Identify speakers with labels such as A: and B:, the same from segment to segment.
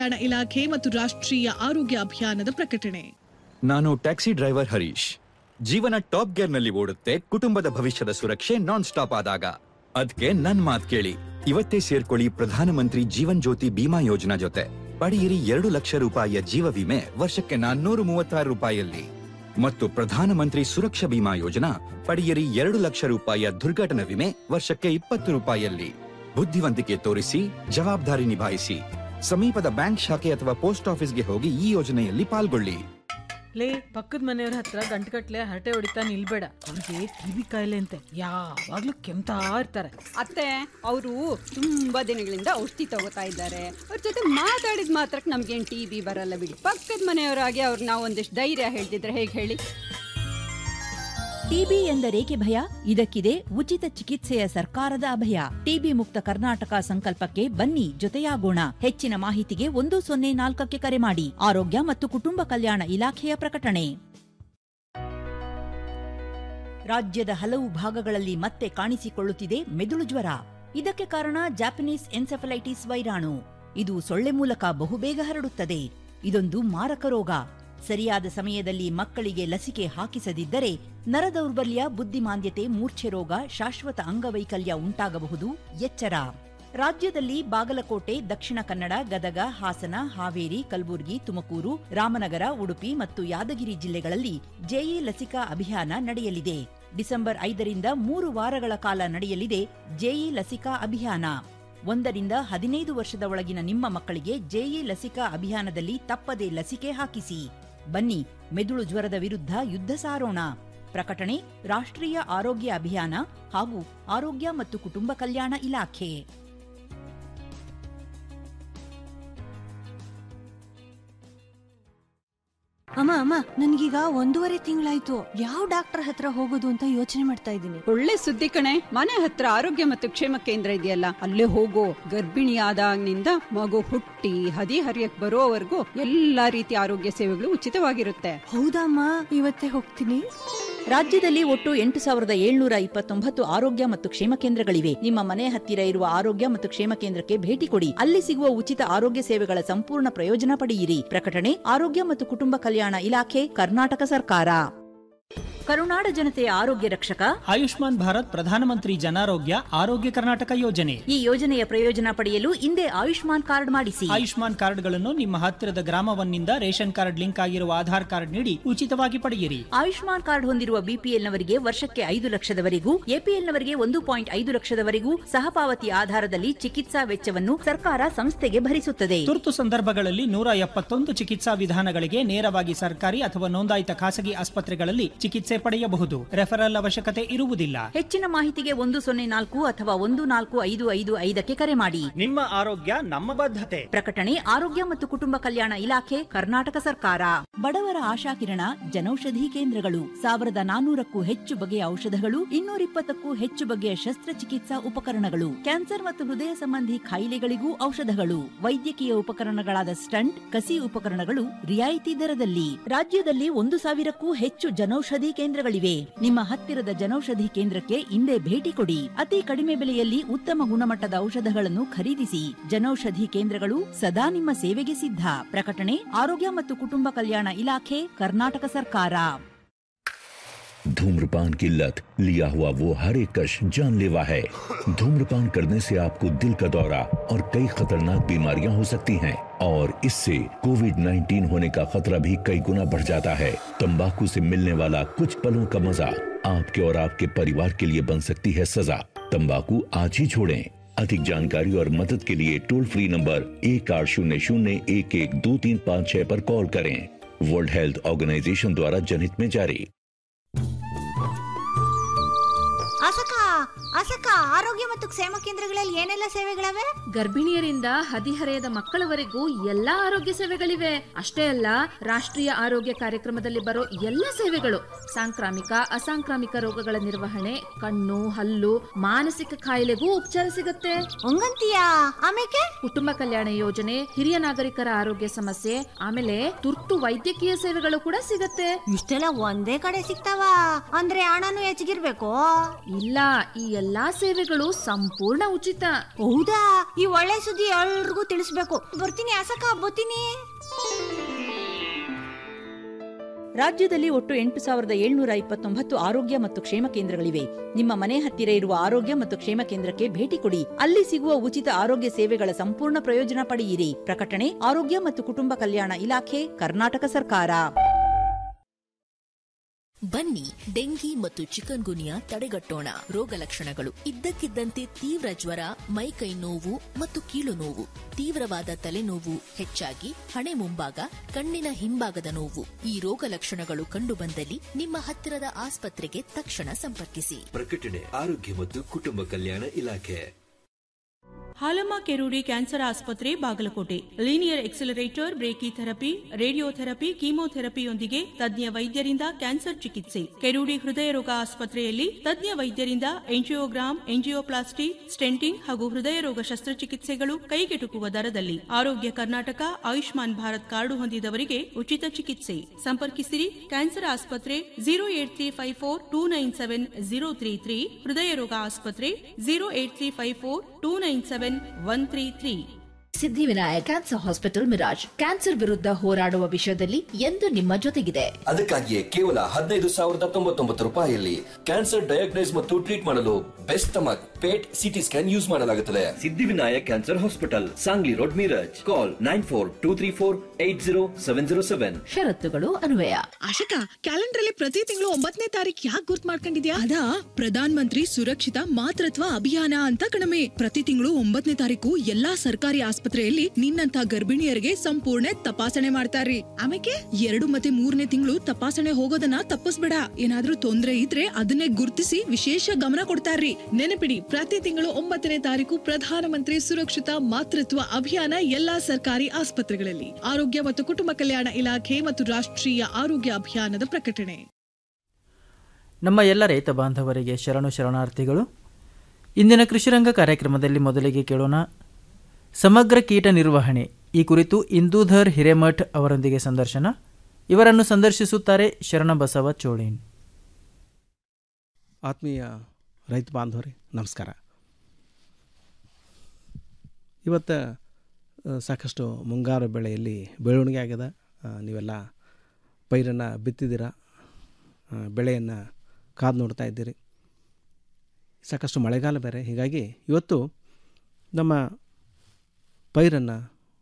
A: ಕಲ್ಯಾಣ ಇಲಾಖೆ ಮತ್ತು ರಾಷ್ಟ್ರೀಯ ಆರೋಗ್ಯ ಅಭಿಯಾನದ ಪ್ರಕಟಣೆ
B: ನಾನು ಟ್ಯಾಕ್ಸಿ ಡ್ರೈವರ್ ಹರೀಶ್ ಜೀವನ ಟಾಪ್ ಗೇರ್ ನಲ್ಲಿ ಓಡುತ್ತೆ ಕುಟುಂಬದ ಭವಿಷ್ಯದ ಸುರಕ್ಷೆ ನಾನ್ ಸ್ಟಾಪ್ ಆದಾಗ ಅದ್ಕೆ ನನ್ ಮಾತ್ ಕೇಳಿ ಇವತ್ತೇ ಸೇರ್ಕೊಳ್ಳಿ ಪ್ರಧಾನಮಂತ್ರಿ ಜೀವನ್ ಜ್ಯೋತಿ ಬಿಮಾ ಯೋಜನಾ ಜೊತೆ ಪಡೆಯಿರಿ ಎರಡು ಲಕ್ಷ ರೂಪಾಯಿಯ ಜೀವ ವಿಮೆ ವರ್ಷಕ್ಕೆ ನಾನ್ನೂರು ಮೂವತ್ತಾರು ರೂಪಾಯಿಯಲ್ಲಿ ಮತ್ತು ಪ್ರಧಾನಮಂತ್ರಿ ಸುರಕ್ಷಾ ಬಿಮಾ ಯೋಜನಾ ಪಡೆಯಿರಿ ಎರಡು ಲಕ್ಷ ರೂಪಾಯಿಯ ದುರ್ಘಟನಾ ವಿಮೆ ವರ್ಷಕ್ಕೆ ಇಪ್ಪತ್ತು ರೂಪಾಯಿಯಲ್ಲಿ ಬುದ್ಧಿವಂತಿಕೆ ತೋರಿಸಿ ಜವಾಬ್ದಾರಿ ನಿಭಾಯಿಸಿ ಸಮೀಪದ ಬ್ಯಾಂಕ್ ಶಾಖೆ ಅಥವಾ ಪೋಸ್ಟ್ ಆಫೀಸ್ಗೆ ಹೋಗಿ ಈ ಯೋಜನೆಯಲ್ಲಿ ಪಾಲ್ಗೊಳ್ಳಿ
C: ಲೇ ಪಕ್ಕದ ಮನೆಯವ್ರ ಹತ್ರ ಗಂಟುಗಟ್ಲೆ ಹರಟೆ ಹೊಡಿತಾ ನಿಲ್ಬೇಡ ಅವ್ರಿಗೆ ಕಿವಿ ಕಾಯಿಲೆ ಅಂತೆ ಯಾವಾಗ್ಲೂ ಕೆಮ್ತಾ ಇರ್ತಾರೆ
D: ಅತ್ತೆ ಅವರು ತುಂಬಾ ದಿನಗಳಿಂದ ಔಷಧಿ ತಗೋತಾ ಇದ್ದಾರೆ ಅವ್ರ ಜೊತೆ ಮಾತಾಡಿದ ಮಾತ್ರಕ್ಕೆ ನಮ್ಗೇನ್ ಟಿ ಬಿ ಬರಲ್ಲ ಬಿಡಿ ಪಕ್ಕದ ಮನೆಯವರಾಗಿ ಅವ್ರು ನಾವು ಒಂದಿಷ್ಟು ಧೈರ್ಯ ಹೇಳ್ತಿದ್ರೆ ಹೇಗೆ ಹೇಳಿ
E: ಟಿಬಿ ಎಂದರೇಕೆ ಭಯ ಇದಕ್ಕಿದೆ ಉಚಿತ ಚಿಕಿತ್ಸೆಯ ಸರ್ಕಾರದ ಅಭಯ ಟಿಬಿ ಮುಕ್ತ ಕರ್ನಾಟಕ ಸಂಕಲ್ಪಕ್ಕೆ ಬನ್ನಿ ಜೊತೆಯಾಗೋಣ ಹೆಚ್ಚಿನ ಮಾಹಿತಿಗೆ ಒಂದು ಸೊನ್ನೆ ನಾಲ್ಕಕ್ಕೆ ಕರೆ ಮಾಡಿ ಆರೋಗ್ಯ ಮತ್ತು ಕುಟುಂಬ ಕಲ್ಯಾಣ ಇಲಾಖೆಯ ಪ್ರಕಟಣೆ ರಾಜ್ಯದ ಹಲವು ಭಾಗಗಳಲ್ಲಿ ಮತ್ತೆ ಕಾಣಿಸಿಕೊಳ್ಳುತ್ತಿದೆ ಮೆದುಳು ಜ್ವರ ಇದಕ್ಕೆ ಕಾರಣ ಜಾಪನೀಸ್ ಎನ್ಸೆಫಲೈಟಿಸ್ ವೈರಾಣು ಇದು ಸೊಳ್ಳೆ ಮೂಲಕ ಬಹುಬೇಗ ಹರಡುತ್ತದೆ ಇದೊಂದು ಮಾರಕ ರೋಗ ಸರಿಯಾದ ಸಮಯದಲ್ಲಿ ಮಕ್ಕಳಿಗೆ ಲಸಿಕೆ ಹಾಕಿಸದಿದ್ದರೆ ನರದೌರ್ಬಲ್ಯ ಬುದ್ಧಿಮಾಂದ್ಯತೆ ಮೂರ್ಛೆ ರೋಗ ಶಾಶ್ವತ ಅಂಗವೈಕಲ್ಯ ಉಂಟಾಗಬಹುದು ಎಚ್ಚರ ರಾಜ್ಯದಲ್ಲಿ ಬಾಗಲಕೋಟೆ ದಕ್ಷಿಣ ಕನ್ನಡ ಗದಗ ಹಾಸನ ಹಾವೇರಿ ಕಲಬುರಗಿ ತುಮಕೂರು ರಾಮನಗರ ಉಡುಪಿ ಮತ್ತು ಯಾದಗಿರಿ ಜಿಲ್ಲೆಗಳಲ್ಲಿ ಜೆಇ ಲಸಿಕಾ ಅಭಿಯಾನ ನಡೆಯಲಿದೆ ಡಿಸೆಂಬರ್ ಐದರಿಂದ ಮೂರು ವಾರಗಳ ಕಾಲ ನಡೆಯಲಿದೆ ಜೆಇ ಲಸಿಕಾ ಅಭಿಯಾನ ಒಂದರಿಂದ ಹದಿನೈದು ವರ್ಷದ ಒಳಗಿನ ನಿಮ್ಮ ಮಕ್ಕಳಿಗೆ ಜೆಇ ಲಸಿಕಾ ಅಭಿಯಾನದಲ್ಲಿ ತಪ್ಪದೆ ಲಸಿಕೆ ಹಾಕಿಸಿ ಬನ್ನಿ ಮೆದುಳು ಜ್ವರದ ವಿರುದ್ಧ ಯುದ್ಧ ಸಾರೋಣ ಪ್ರಕಟಣೆ ರಾಷ್ಟ್ರೀಯ ಆರೋಗ್ಯ ಅಭಿಯಾನ ಹಾಗೂ ಆರೋಗ್ಯ ಮತ್ತು ಕುಟುಂಬ ಕಲ್ಯಾಣ ಇಲಾಖೆ
F: ಅಮ್ಮ ಅಮ್ಮ ನನ್ಗೀಗ ಒಂದೂವರೆ ತಿಂಗಳಾಯ್ತು ಯಾವ ಡಾಕ್ಟರ್ ಹತ್ರ ಹೋಗೋದು ಅಂತ ಯೋಚನೆ ಮಾಡ್ತಾ ಇದ್ದೀನಿ
D: ಒಳ್ಳೆ ಸುದ್ದಿ ಕಣೆ ಮನೆ ಹತ್ರ ಆರೋಗ್ಯ ಮತ್ತು ಕ್ಷೇಮ ಕೇಂದ್ರ ಇದೆಯಲ್ಲ ಅಲ್ಲೇ ಹೋಗೋ ಗರ್ಭಿಣಿ ಆದಾಗ್ನಿಂದ ಮಗು ಹುಟ್ಟಿ ಹದಿ ಹರಿಯಕ್ ಬರೋವರೆಗೂ ಎಲ್ಲಾ ರೀತಿಯ ಆರೋಗ್ಯ ಸೇವೆಗಳು ಉಚಿತವಾಗಿರುತ್ತೆ
F: ಹೌದಮ್ಮ ಇವತ್ತೇ ಹೋಗ್ತೀನಿ
E: ರಾಜ್ಯದಲ್ಲಿ ಒಟ್ಟು ಎಂಟು ಸಾವಿರದ ಏಳ್ನೂರ ಇಪ್ಪತ್ತೊಂಬತ್ತು ಆರೋಗ್ಯ ಮತ್ತು ಕ್ಷೇಮ ಕೇಂದ್ರಗಳಿವೆ ನಿಮ್ಮ ಮನೆ ಹತ್ತಿರ ಇರುವ ಆರೋಗ್ಯ ಮತ್ತು ಕ್ಷೇಮ ಕೇಂದ್ರಕ್ಕೆ ಭೇಟಿ ಕೊಡಿ ಅಲ್ಲಿ ಸಿಗುವ ಉಚಿತ ಆರೋಗ್ಯ ಸೇವೆಗಳ ಸಂಪೂರ್ಣ ಪ್ರಯೋಜನ ಪಡೆಯಿರಿ ಪ್ರಕಟಣೆ ಆರೋಗ್ಯ ಮತ್ತು ಕುಟುಂಬ ಕಲ್ಯಾಣ ಇಲಾಖೆ ಕರ್ನಾಟಕ ಸರ್ಕಾರ ಕರುನಾಡ ಜನತೆಯ ಆರೋಗ್ಯ ರಕ್ಷಕ
G: ಆಯುಷ್ಮಾನ್ ಭಾರತ್ ಪ್ರಧಾನಮಂತ್ರಿ ಜನಾರೋಗ್ಯ ಆರೋಗ್ಯ ಕರ್ನಾಟಕ ಯೋಜನೆ
E: ಈ ಯೋಜನೆಯ ಪ್ರಯೋಜನ ಪಡೆಯಲು ಇಂದೇ ಆಯುಷ್ಮಾನ್ ಕಾರ್ಡ್ ಮಾಡಿಸಿ
G: ಆಯುಷ್ಮಾನ್ ಕಾರ್ಡ್ಗಳನ್ನು ನಿಮ್ಮ ಹತ್ತಿರದ ಗ್ರಾಮವನ್ನಿಂದ ರೇಷನ್ ಕಾರ್ಡ್ ಲಿಂಕ್ ಆಗಿರುವ ಆಧಾರ್ ಕಾರ್ಡ್ ನೀಡಿ ಉಚಿತವಾಗಿ ಪಡೆಯಿರಿ
E: ಆಯುಷ್ಮಾನ್ ಕಾರ್ಡ್ ಹೊಂದಿರುವ ಬಿಪಿಎಲ್ನವರಿಗೆ ವರ್ಷಕ್ಕೆ ಐದು ಲಕ್ಷದವರೆಗೂ ಎಪಿಎಲ್ನವರಿಗೆ ಒಂದು ಪಾಯಿಂಟ್ ಐದು ಲಕ್ಷದವರೆಗೂ ಸಹಪಾವತಿ ಆಧಾರದಲ್ಲಿ ಚಿಕಿತ್ಸಾ ವೆಚ್ಚವನ್ನು ಸರ್ಕಾರ ಸಂಸ್ಥೆಗೆ ಭರಿಸುತ್ತದೆ
G: ತುರ್ತು ಸಂದರ್ಭಗಳಲ್ಲಿ ನೂರ ಎಪ್ಪತ್ತೊಂದು ಚಿಕಿತ್ಸಾ ವಿಧಾನಗಳಿಗೆ ನೇರವಾಗಿ ಸರ್ಕಾರಿ ಅಥವಾ ನೋಂದಾಯಿತ ಖಾಸಗಿ ಆಸ್ಪತ್ರೆಗಳಲ್ಲಿ ಚಿಕಿತ್ಸೆ ಪಡೆಯಬಹುದು ರೆಫರಲ್ ಅವಶ್ಯಕತೆ ಇರುವುದಿಲ್ಲ
E: ಹೆಚ್ಚಿನ ಮಾಹಿತಿಗೆ ಒಂದು ಸೊನ್ನೆ ನಾಲ್ಕು ಅಥವಾ ಒಂದು ನಾಲ್ಕು ಐದು ಐದು ಐದಕ್ಕೆ ಕರೆ ಮಾಡಿ
G: ನಿಮ್ಮ ಆರೋಗ್ಯ ನಮ್ಮ ಬದ್ಧತೆ
E: ಪ್ರಕಟಣೆ ಆರೋಗ್ಯ ಮತ್ತು ಕುಟುಂಬ ಕಲ್ಯಾಣ ಇಲಾಖೆ ಕರ್ನಾಟಕ ಸರ್ಕಾರ ಬಡವರ ಆಶಾಕಿರಣ ಜನೌಷಧಿ ಕೇಂದ್ರಗಳು ಸಾವಿರದ ನಾನೂರಕ್ಕೂ ಹೆಚ್ಚು ಬಗೆಯ ಔಷಧಗಳು ಇನ್ನೂರಿಪ್ಪತ್ತಕ್ಕೂ ಹೆಚ್ಚು ಬಗೆಯ ಶಸ್ತ್ರಚಿಕಿತ್ಸಾ ಉಪಕರಣಗಳು ಕ್ಯಾನ್ಸರ್ ಮತ್ತು ಹೃದಯ ಸಂಬಂಧಿ ಕಾಯಿಲೆಗಳಿಗೂ ಔಷಧಗಳು ವೈದ್ಯಕೀಯ ಉಪಕರಣಗಳಾದ ಸ್ಟಂಟ್ ಕಸಿ ಉಪಕರಣಗಳು ರಿಯಾಯಿತಿ ದರದಲ್ಲಿ ರಾಜ್ಯದಲ್ಲಿ ಒಂದು ಸಾವಿರಕ್ಕೂ ಹೆಚ್ಚು ಜನೌಷಧಿ ಕೇಂದ್ರಗಳಿವೆ ನಿಮ್ಮ ಹತ್ತಿರದ ಜನೌಷಧಿ ಕೇಂದ್ರಕ್ಕೆ ಇಂದೇ ಭೇಟಿ ಕೊಡಿ ಅತಿ ಕಡಿಮೆ ಬೆಲೆಯಲ್ಲಿ ಉತ್ತಮ ಗುಣಮಟ್ಟದ ಔಷಧಗಳನ್ನು ಖರೀದಿಸಿ ಜನೌಷಧಿ ಕೇಂದ್ರಗಳು ಸದಾ ನಿಮ್ಮ ಸೇವೆಗೆ ಸಿದ್ಧ ಪ್ರಕಟಣೆ ಆರೋಗ್ಯ ಮತ್ತು ಕುಟುಂಬ ಕಲ್ಯಾಣ ಇಲಾಖೆ ಕರ್ನಾಟಕ ಸರ್ಕಾರ
H: धूम्रपान की लत लिया हुआ वो हर एक कश जानलेवा है धूम्रपान करने से आपको दिल का दौरा और कई खतरनाक बीमारियां हो सकती हैं और इससे कोविड 19 होने का खतरा भी कई गुना बढ़ जाता है तंबाकू से मिलने वाला कुछ पलों का मजा आपके और आपके परिवार के लिए बन सकती है सजा तंबाकू आज ही छोड़ें अधिक जानकारी और मदद के लिए टोल फ्री नंबर एक आठ शून्य शून्य एक एक दो तीन पाँच छह पर कॉल करें वर्ल्ड हेल्थ ऑर्गेनाइजेशन द्वारा जनहित में जारी
I: ಅಸಕ ಅಸಕ ಆರೋಗ್ಯ ಮತ್ತು ಕ್ಷೇಮ ಕೇಂದ್ರಗಳಲ್ಲಿ ಏನೆಲ್ಲ ಸೇವೆಗಳವೆ
J: ಗರ್ಭಿಣಿಯರಿಂದ ಹದಿಹರೆಯದ ಮಕ್ಕಳವರೆಗೂ ಎಲ್ಲಾ ಆರೋಗ್ಯ ಸೇವೆಗಳಿವೆ ಅಷ್ಟೇ ಅಲ್ಲ ರಾಷ್ಟ್ರೀಯ ಆರೋಗ್ಯ ಕಾರ್ಯಕ್ರಮದಲ್ಲಿ ಬರೋ ಎಲ್ಲ ಸೇವೆಗಳು ಸಾಂಕ್ರಾಮಿಕ ಅಸಾಂಕ್ರಾಮಿಕ ರೋಗಗಳ ನಿರ್ವಹಣೆ ಕಣ್ಣು ಹಲ್ಲು ಮಾನಸಿಕ ಕಾಯಿಲೆಗೂ ಉಪಚಾರ ಸಿಗುತ್ತೆ
I: ಹಂಗಂತೀಯಾ ಆಮೇಲೆ
J: ಕುಟುಂಬ ಕಲ್ಯಾಣ ಯೋಜನೆ ಹಿರಿಯ ನಾಗರಿಕರ ಆರೋಗ್ಯ ಸಮಸ್ಯೆ ಆಮೇಲೆ ತುರ್ತು ವೈದ್ಯಕೀಯ ಸೇವೆಗಳು ಕೂಡ ಸಿಗತ್ತೆ
I: ಇಷ್ಟೆಲ್ಲ ಒಂದೇ ಕಡೆ ಸಿಗ್ತಾವ ಅಂದ್ರೆ ಹಣನು ಹೆಚ್ಚಿಗಿರ್ಬೇಕು
J: ಇಲ್ಲ ಈ ಎಲ್ಲಾ ಎಲ್ಲಾ ಸೇವೆಗಳು ಸಂಪೂರ್ಣ ಉಚಿತ
I: ಹೌದಾ ಈ ಒಳ್ಳೆ ಸುದ್ದಿ ಎಲ್ರಿಗೂ ತಿಳಿಸ್ಬೇಕು ಬರ್ತೀನಿ ಆಸಕ ಬರ್ತೀನಿ
E: ರಾಜ್ಯದಲ್ಲಿ ಒಟ್ಟು ಎಂಟು ಸಾವಿರದ ಏಳ್ನೂರ ಇಪ್ಪತ್ತೊಂಬತ್ತು ಆರೋಗ್ಯ ಮತ್ತು ಕ್ಷೇಮ ಕೇಂದ್ರಗಳಿವೆ ನಿಮ್ಮ ಮನೆ ಹತ್ತಿರ ಇರುವ ಆರೋಗ್ಯ ಮತ್ತು ಕ್ಷೇಮ ಕೇಂದ್ರಕ್ಕೆ ಭೇಟಿ ಕೊಡಿ ಅಲ್ಲಿ ಸಿಗುವ ಉಚಿತ ಆರೋಗ್ಯ ಸೇವೆಗಳ ಸಂಪೂರ್ಣ ಪ್ರಯೋಜನ ಪಡೆಯಿರಿ ಪ್ರಕಟಣೆ ಆರೋಗ್ಯ ಮತ್ತು ಕುಟುಂಬ ಕಲ್ಯಾಣ ಇಲಾಖೆ ಕರ್ನಾಟಕ ಸರ್ಕಾರ
K: ಬನ್ನಿ ಡೆಂಗಿ ಮತ್ತು ಚಿಕನ್ ಗುನಿಯಾ ತಡೆಗಟ್ಟೋಣ ರೋಗ ಲಕ್ಷಣಗಳು ಇದ್ದಕ್ಕಿದ್ದಂತೆ ತೀವ್ರ ಜ್ವರ ಮೈಕೈ ನೋವು ಮತ್ತು ಕೀಲು ನೋವು ತೀವ್ರವಾದ ತಲೆನೋವು ಹೆಚ್ಚಾಗಿ ಹಣೆ ಮುಂಭಾಗ ಕಣ್ಣಿನ ಹಿಂಭಾಗದ ನೋವು ಈ ರೋಗ ಲಕ್ಷಣಗಳು ಕಂಡುಬಂದಲ್ಲಿ ನಿಮ್ಮ ಹತ್ತಿರದ ಆಸ್ಪತ್ರೆಗೆ ತಕ್ಷಣ ಸಂಪರ್ಕಿಸಿ
L: ಪ್ರಕಟಣೆ ಆರೋಗ್ಯ ಮತ್ತು ಕುಟುಂಬ ಕಲ್ಯಾಣ ಇಲಾಖೆ
M: ಹಾಲಮ್ಮ ಕೆರೂಡಿ ಕ್ಯಾನ್ಸರ್ ಆಸ್ಪತ್ರೆ Bagalkote linear accelerator brachytherapy radiotherapy ಕೀಮೋಥೆರಪಿಯೊಂದಿಗೆ ತಜ್ಞ ವೈದ್ಯರಿಂದ ಕ್ಯಾನ್ಸರ್ ಚಿಕಿತ್ಸೆ ಕೆರೂಡಿ ಹೃದಯ ರೋಗ ಆಸ್ಪತ್ರೆಯಲ್ಲಿ ತಜ್ಞ ವೈದ್ಯರಿಂದ ಎಂಜಿಯೋಗ್ರಾಮ್ ಎಂಜಿಯೋಪ್ಲಾಸ್ಟಿ ಸ್ಟೆಂಟಿಂಗ್ ಹಾಗೂ ಹೃದಯ ರೋಗ ಶಸ್ತ್ರಚಿಕಿತ್ಸೆಗಳು ಕೈಗೆಟುಕುವ ದರದಲ್ಲಿ ಆರೋಗ್ಯ ಕರ್ನಾಟಕ ಆಯುಷ್ಮಾನ್ ಭಾರತ್ ಕಾರ್ಡು ಹೊಂದಿದವರಿಗೆ ಉಚಿತ ಚಿಕಿತ್ಸೆ ಸಂಪರ್ಕಿಸಿರಿ ಕ್ಯಾನ್ಸರ್ ಆಸ್ಪತ್ರೆ zero eight three five four two nine seven zero three three ಹೃದಯ ರೋಗ ಆಸ್ಪತ್ರೆ zero eight three five four two nine seven one three three
N: Siddhivinayak cancer hospital Miraj cancer ವಿರುದ್ಧ ಹೋರಾಡುವ ವಿಷಯದಲ್ಲಿ ಎಂದು ನಿಮ್ಮ ಜೊತೆಗಿದೆ
L: ಅದಕ್ಕಾಗಿಯೇ ಕೇವಲ ಹದಿನೈದು ಸಾವಿರದ ತೊಂಬತ್ತೊಂಬತ್ತು ರೂಪಾಯಿಯಲ್ಲಿ ಕ್ಯಾನ್ಸರ್ ಡಯಾಗ್ನೈಸ್ ಮತ್ತು ಟ್ರೀಟ್ ಮಾಡಲು best stomach PET CT scan use ಮಾಡಲಾಗುತ್ತದೆ Siddhivinayak cancer hospital Sangli road Miraj call nine four two three four eight zero seven zero seven
N: ಷರತ್ತುಗಳು ಅನ್ವಯ
A: ಆಶಿಕಾ ಕ್ಯಾಲೆಂಡರ್ ಅಲ್ಲಿ ಪ್ರತಿ ತಿಂಗಳು ಒಂಬತ್ತನೇ ತಾರೀಕು ಯಾಕೆ ಗುರ್ತ್ ಮಾಡ್ಕೊಂಡಿದ್ಯಾ ಅದಾ ಪ್ರಧಾನ್ ಮಂತ್ರಿ ಸುರಕ್ಷಿತ ಮಾತೃತ್ವ ಅಭಿಯಾನ ಅಂತ ಕಣಮೆ ಪ್ರತಿ ತಿಂಗಳು ಒಂಬತ್ತನೇ ತಾರೀಕು ಎಲ್ಲಾ ಸರ್ಕಾರಿ ಆಸ್ಪತ್ರೆಯಲ್ಲಿ ನಿನ್ನಂತ ಗರ್ಭಿಣಿಯರಿಗೆ ಸಂಪೂರ್ಣ ತಪಾಸಣೆ ಮಾಡ್ತಾರ್ರಿ ಆಮೇಲೆ ಎರಡು ಮತ್ತೆ ಮೂರನೇ ತಿಂಗಳು ತಪಾಸಣೆ ಹೋಗೋದನ್ನ ತಪ್ಪಿಸ್ಬೇಡ ಏನಾದ್ರೂ ತೊಂದ್ರೆ ಇದ್ರೆ ಅದನ್ನೇ ಗುರ್ತಿಸಿ ವಿಶೇಷ ಗಮನ ಕೊಡ್ತಾರ್ರಿ ನೆನಪಿಡಿ ಪ್ರತಿ ತಿಂಗಳು ಒಂಬತ್ತನೇ ತಾರೀಕು ಪ್ರಧಾನಮಂತ್ರಿ ಸುರಕ್ಷಿತ ಮಾತೃತ್ವ ಅಭಿಯಾನ ಎಲ್ಲಾ ಸರ್ಕಾರಿ ಆಸ್ಪತ್ರೆಗಳಲ್ಲಿ ಆರೋಗ್ಯ ಮತ್ತು ಕುಟುಂಬ ಕಲ್ಯಾಣ ಇಲಾಖೆ ಮತ್ತು ರಾಷ್ಟ್ರೀಯ ಆರೋಗ್ಯ ಅಭಿಯಾನದ ಪ್ರಕಟಣೆ
O: ನಮ್ಮ ಎಲ್ಲ ರೈತ ಬಾಂಧವರಿಗೆ ಶರಣು ಶರಣಾರ್ಥಿಗಳು ಇಂದಿನ ಕೃಷಿರಂಗ ಕಾರ್ಯಕ್ರಮದಲ್ಲಿ ಮೊದಲಿಗೆ ಕೇಳೋಣ ಸಮಗ್ರ ಕೀಟ ನಿರ್ವಹಣೆ ಈ ಕುರಿತು ಇಂದೂಧರ್ ಹಿರೇಮಠ್ ಅವರೊಂದಿಗೆ ಸಂದರ್ಶನ ಇವರನ್ನು ಸಂದರ್ಶಿಸುತ್ತಾರೆ ಶರಣಬಸವ ಚೋಳೇನ್
P: ಆತ್ಮೀಯ ರೈತ ಬಾಂಧವರೇ ನಮಸ್ಕಾರ ಇವತ್ತು ಆ, ಸಾಕಷ್ಟು ಮುಂಗಾರು ಬೆಳೆಯಲ್ಲಿ ಬೆಳವಣಿಗೆ ಆಗ್ಯದ ಆ, ನೀವೆಲ್ಲ ಪೈರನ್ನು ಬಿತ್ತಿದ್ದೀರ ಆ, ಬೆಳೆಯನ್ನು ಕಾದು ನೋಡ್ತಾ ಇದ್ದೀರಿ ಸಾಕಷ್ಟು ಮಳೆಗಾಲ ಬೇರೆ ಹೀಗಾಗಿ ಇವತ್ತು ನಮ್ಮ ಪೈರನ್ನು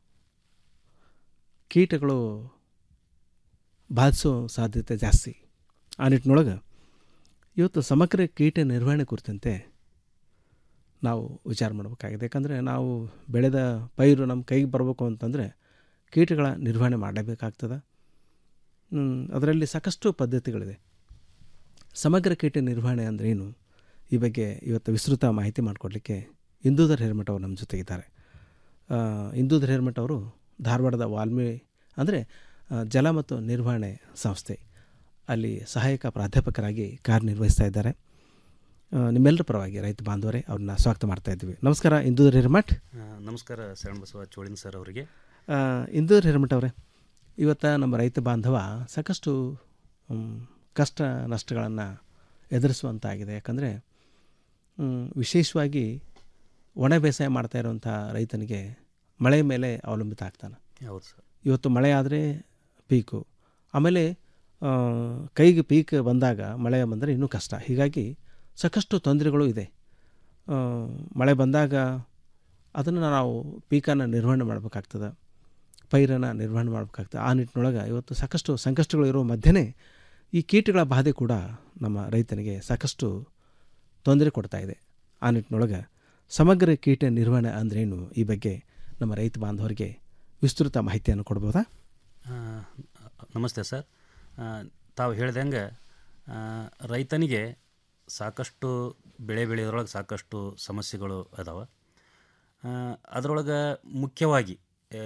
P: ಕೀಟಗಳು ಬಾಧಿಸೋ ಸಾಧ್ಯತೆ ಜಾಸ್ತಿ ಆ ನಿಟ್ಟಿನೊಳಗೆ ಇವತ್ತು ಸಮಗ್ರ ಕೀಟ ನಿರ್ವಹಣೆ ಕುರಿತಂತೆ ನಾವು ವಿಚಾರ ಮಾಡಬೇಕಾಗಿದೆ ಯಾಕಂದರೆ ನಾವು ಬೆಳೆದ ಪೈರು ನಮ್ಮ ಕೈಗೆ ಬರಬೇಕು ಅಂತಂದರೆ ಕೀಟಗಳ ನಿರ್ವಹಣೆ ಮಾಡಲೇಬೇಕಾಗ್ತದೆ ಹ್ಮ್, ಅದರಲ್ಲಿ ಸಾಕಷ್ಟು ಪದ್ಧತಿಗಳಿವೆ ಸಮಗ್ರ ಕೀಟ ನಿರ್ವಹಣೆ ಅಂದರೆ ಏನು ಈ ಬಗ್ಗೆ ಇವತ್ತು ವಿಸ್ತೃತ ಮಾಹಿತಿ ಮಾಡಿಕೊಡ್ಲಿಕ್ಕೆ ಇಂದೂಧರ್ ಹಿರೇಮಠ ಅವರು ನಮ್ಮ ಜೊತೆಗಿದ್ದಾರೆ ಆ, ಇಂದೂಧರ್ ಹಿರೇಮಠ ಅವರು ಧಾರವಾಡದ ವಾಲ್ಮಿ ಅಂದರೆ ಆ, ಜಲ ಮತ್ತು ನಿರ್ವಹಣೆ ಸಂಸ್ಥೆ ಅಲ್ಲಿ ಸಹಾಯಕ ಪ್ರಾಧ್ಯಾಪಕರಾಗಿ ಕಾರ್ಯನಿರ್ವಹಿಸ್ತಾ ಇದ್ದಾರೆ ಆ, ನಿಮ್ಮೆಲ್ಲರ ಪರವಾಗಿ ರೈತ ಬಾಂಧವರೇ ಅವ್ರನ್ನ ಸ್ವಾಗತ ಮಾಡ್ತಾ ಇದ್ದೀವಿ ನಮಸ್ಕಾರ ಇಂದೂಧರ್ ಹಿರೇಮಠ್
Q: ಆ, ನಮಸ್ಕಾರ ಶರಣಬಸವ ಚೋಳಿನ್ ಸರ್ ಅವರಿಗೆ
P: ಆ, ಇಂದೂರ್ ಹಿರೇಮಠ ಅವರೇ ಇವತ್ತು ನಮ್ಮ ರೈತ ಬಾಂಧವ ಸಾಕಷ್ಟು ಮ್, ಕಷ್ಟ ನಷ್ಟಗಳನ್ನು ಎದುರಿಸುವಂತಾಗಿದೆ ಯಾಕಂದರೆ ಮ್, ವಿಶೇಷವಾಗಿ ಒಣ ಬೇಸಾಯ ಮಾಡ್ತಾ ಇರುವಂಥ ರೈತನಿಗೆ ಮಳೆ ಮೇಲೆ ಅವಲಂಬಿತ ಆಗ್ತಾನೆ
Q: ಹೌದು ಸರ್
P: ಇವತ್ತು ಮಳೆ ಆದರೆ ಪೀಕು ಆಮೇಲೆ ಆ, ಕೈಗೆ ಪೀಕ್ ಬಂದಾಗ ಮಳೆ ಬಂದರೆ ಇನ್ನೂ ಕಷ್ಟ ಹೀಗಾಗಿ ಸಾಕಷ್ಟು ತೊಂದರೆಗಳು ಇದೆ ಆ, ಮಳೆ ಬಂದಾಗ ಅದನ್ನು ನಾವು ಪೀಕನ್ನು ನಿರ್ವಹಣೆ ಮಾಡಬೇಕಾಗ್ತದೆ ಪೈರನ್ನು ನಿರ್ವಹಣೆ ಮಾಡಬೇಕಾಗ್ತದೆ ಆ ನಿಟ್ಟಿನೊಳಗೆ ಇವತ್ತು ಸಾಕಷ್ಟು ಸಂಕಷ್ಟಗಳು ಇರೋ ಮಧ್ಯೆ ಈ ಕೀಟಗಳ ಬಾಧೆ ಕೂಡ ನಮ್ಮ ರೈತನಿಗೆ ಸಾಕಷ್ಟು ತೊಂದರೆ ಕೊಡ್ತಾ ಇದೆ ಆ ನಿಟ್ಟಿನೊಳಗೆ ಸಮಗ್ರ ಕೀಟ ನಿರ್ವಹಣೆ ಅಂದ್ರೇನು ಈ ಬಗ್ಗೆ ನಮ್ಮ ರೈತ ಬಾಂಧವರಿಗೆ ವಿಸ್ತೃತ ಮಾಹಿತಿಯನ್ನು ಕೊಡ್ಬೋದಾ
Q: ಆ, ನಮಸ್ತೆ ಸರ್ ಆ, ತಾವು ಹೇಳ್ದಂಗೆ ಆ, ರೈತನಿಗೆ ಸಾಕಷ್ಟು ಬೆಳೆ ಬೆಳೆಯೋದ್ರೊಳಗೆ ಸಾಕಷ್ಟು ಸಮಸ್ಯೆಗಳು ಅದಾವೆ ಅದರೊಳಗೆ ಮುಖ್ಯವಾಗಿ ಆ,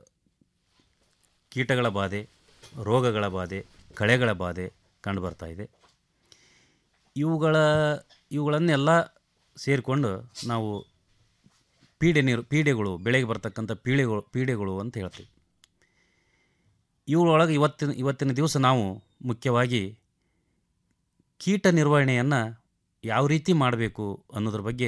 Q: ಕೀಟಗಳ ಬಾಧೆ ರೋಗಗಳ ಬಾಧೆ ಕಳೆಗಳ ಬಾಧೆ ಕಂಡುಬರ್ತಾ ಇದೆ ಇವುಗಳ ಇವುಗಳನ್ನೆಲ್ಲ ಸೇರಿಕೊಂಡು ನಾವು ಪೀಡೆ ನೀರು ಪೀಡೆಗಳು ಬೆಳೆಗೆ ಬರ್ತಕ್ಕಂಥ ಪೀಡೆಗಳು ಪೀಡೆಗಳು ಅಂತ ಹೇಳ್ತೀವಿ ಇವುಗಳೊಳಗೆ ಇವತ್ತಿನ ಇವತ್ತಿನ ದಿವಸ ನಾವು ಮುಖ್ಯವಾಗಿ ಕೀಟ ನಿರ್ವಹಣೆಯನ್ನು ಯಾವ ರೀತಿ ಮಾಡಬೇಕು ಅನ್ನೋದ್ರ ಬಗ್ಗೆ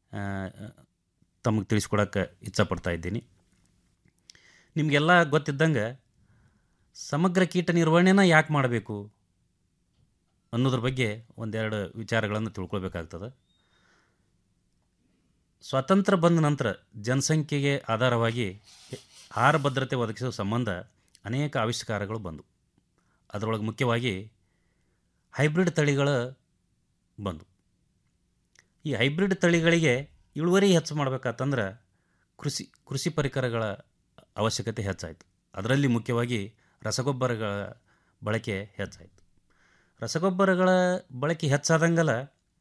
Q: ತಮಗೆ ತಿಳಿಸ್ಕೊಡೋಕ್ಕೆ ಇಚ್ಛಪಡ್ತಾ ಇದ್ದೀನಿ ನಿಮಗೆಲ್ಲ ಗೊತ್ತಿದ್ದಂಗೆ ಸಮಗ್ರ ಕೀಟ ನಿರ್ವಹಣೆನ ಯಾಕೆ ಮಾಡಬೇಕು ಅನ್ನೋದ್ರ ಬಗ್ಗೆ ಒಂದೆರಡು ವಿಚಾರಗಳನ್ನು ತಿಳ್ಕೊಳ್ಬೇಕಾಗ್ತದೆ ಸ್ವಾತಂತ್ರ್ಯ ಬಂದ ನಂತರ ಜನಸಂಖ್ಯೆಗೆ ಆಧಾರವಾಗಿ ಆಹಾರ ಭದ್ರತೆ ಒದಗಿಸುವ ಸಂಬಂಧ ಅನೇಕ ಆವಿಷ್ಕಾರಗಳು ಬಂದವು ಅದರೊಳಗೆ ಮುಖ್ಯವಾಗಿ ಹೈಬ್ರಿಡ್ ತಳಿಗಳ ಬಂದು ಈ ಹೈಬ್ರಿಡ್ ತಳಿಗಳಿಗೆ ಇಳುವರಿ ಹೆಚ್ಚು ಮಾಡಬೇಕಾತಂದ್ರೆ ಕೃಷಿ ಕೃಷಿ ಪರಿಕರಗಳ ಅವಶ್ಯಕತೆ ಹೆಚ್ಚಾಯಿತು ಅದರಲ್ಲಿ ಮುಖ್ಯವಾಗಿ ರಸಗೊಬ್ಬರಗಳ ಬಳಕೆ ಹೆಚ್ಚಾಯಿತು ರಸಗೊಬ್ಬರಗಳ ಬಳಕೆ ಹೆಚ್ಚಾದಂಗೆಲ್ಲ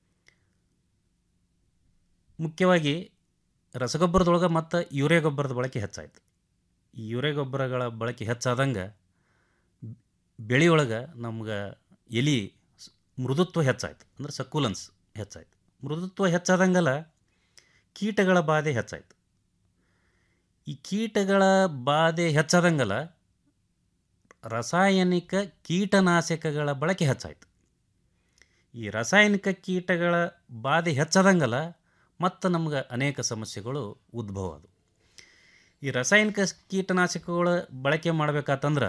Q: ಮುಖ್ಯವಾಗಿ ರಸಗೊಬ್ಬರದೊಳಗೆ ಮತ್ತು ಯೂರಿಯಾ ಗೊಬ್ಬರದ ಬಳಕೆ ಹೆಚ್ಚಾಯಿತು ಈ ಯೂರಿಯಾ ಗೊಬ್ಬರಗಳ ಬಳಕೆ ಹೆಚ್ಚಾದಂಗೆ ಬೆಳೆಯೊಳಗೆ ನಮ್ಗೆ ಎಲಿ ಸ್- ಮೃದುತ್ವ ಹೆಚ್ಚಾಯಿತು ಅಂದ್ರೆ ಸಕ್ಯುಲನ್ಸ್ ಹೆಚ್ಚಾಯಿತು ಮೃದುತ್ವ ಹೆಚ್ಚಾದಂಗೆಲ್ಲ ಕೀಟಗಳ ಬಾಧೆ ಹೆಚ್ಚಾಯಿತು ಈ ಕೀಟಗಳ ಬಾಧೆ ಹೆಚ್ಚಾದಂಗೆಲ್ಲ ರಾಸಾಯನಿಕ ಕೀಟನಾಶಕಗಳ ಬಳಕೆ ಹೆಚ್ಚಾಯಿತು ಈ ರಾಸಾಯನಿಕ ಕೀಟಗಳ ಬಾಧೆ ಹೆಚ್ಚಾದಂಗೆಲ್ಲ ಮತ್ತು ನಮ್ಗೆ ಅನೇಕ ಸಮಸ್ಯೆಗಳು ಉದ್ಭವ ಆದವು ಈ ರಾಸಾಯನಿಕ ಕೀಟನಾಶಕಗಳ ಬಳಕೆ ಮಾಡಬೇಕಾತಂದ್ರೆ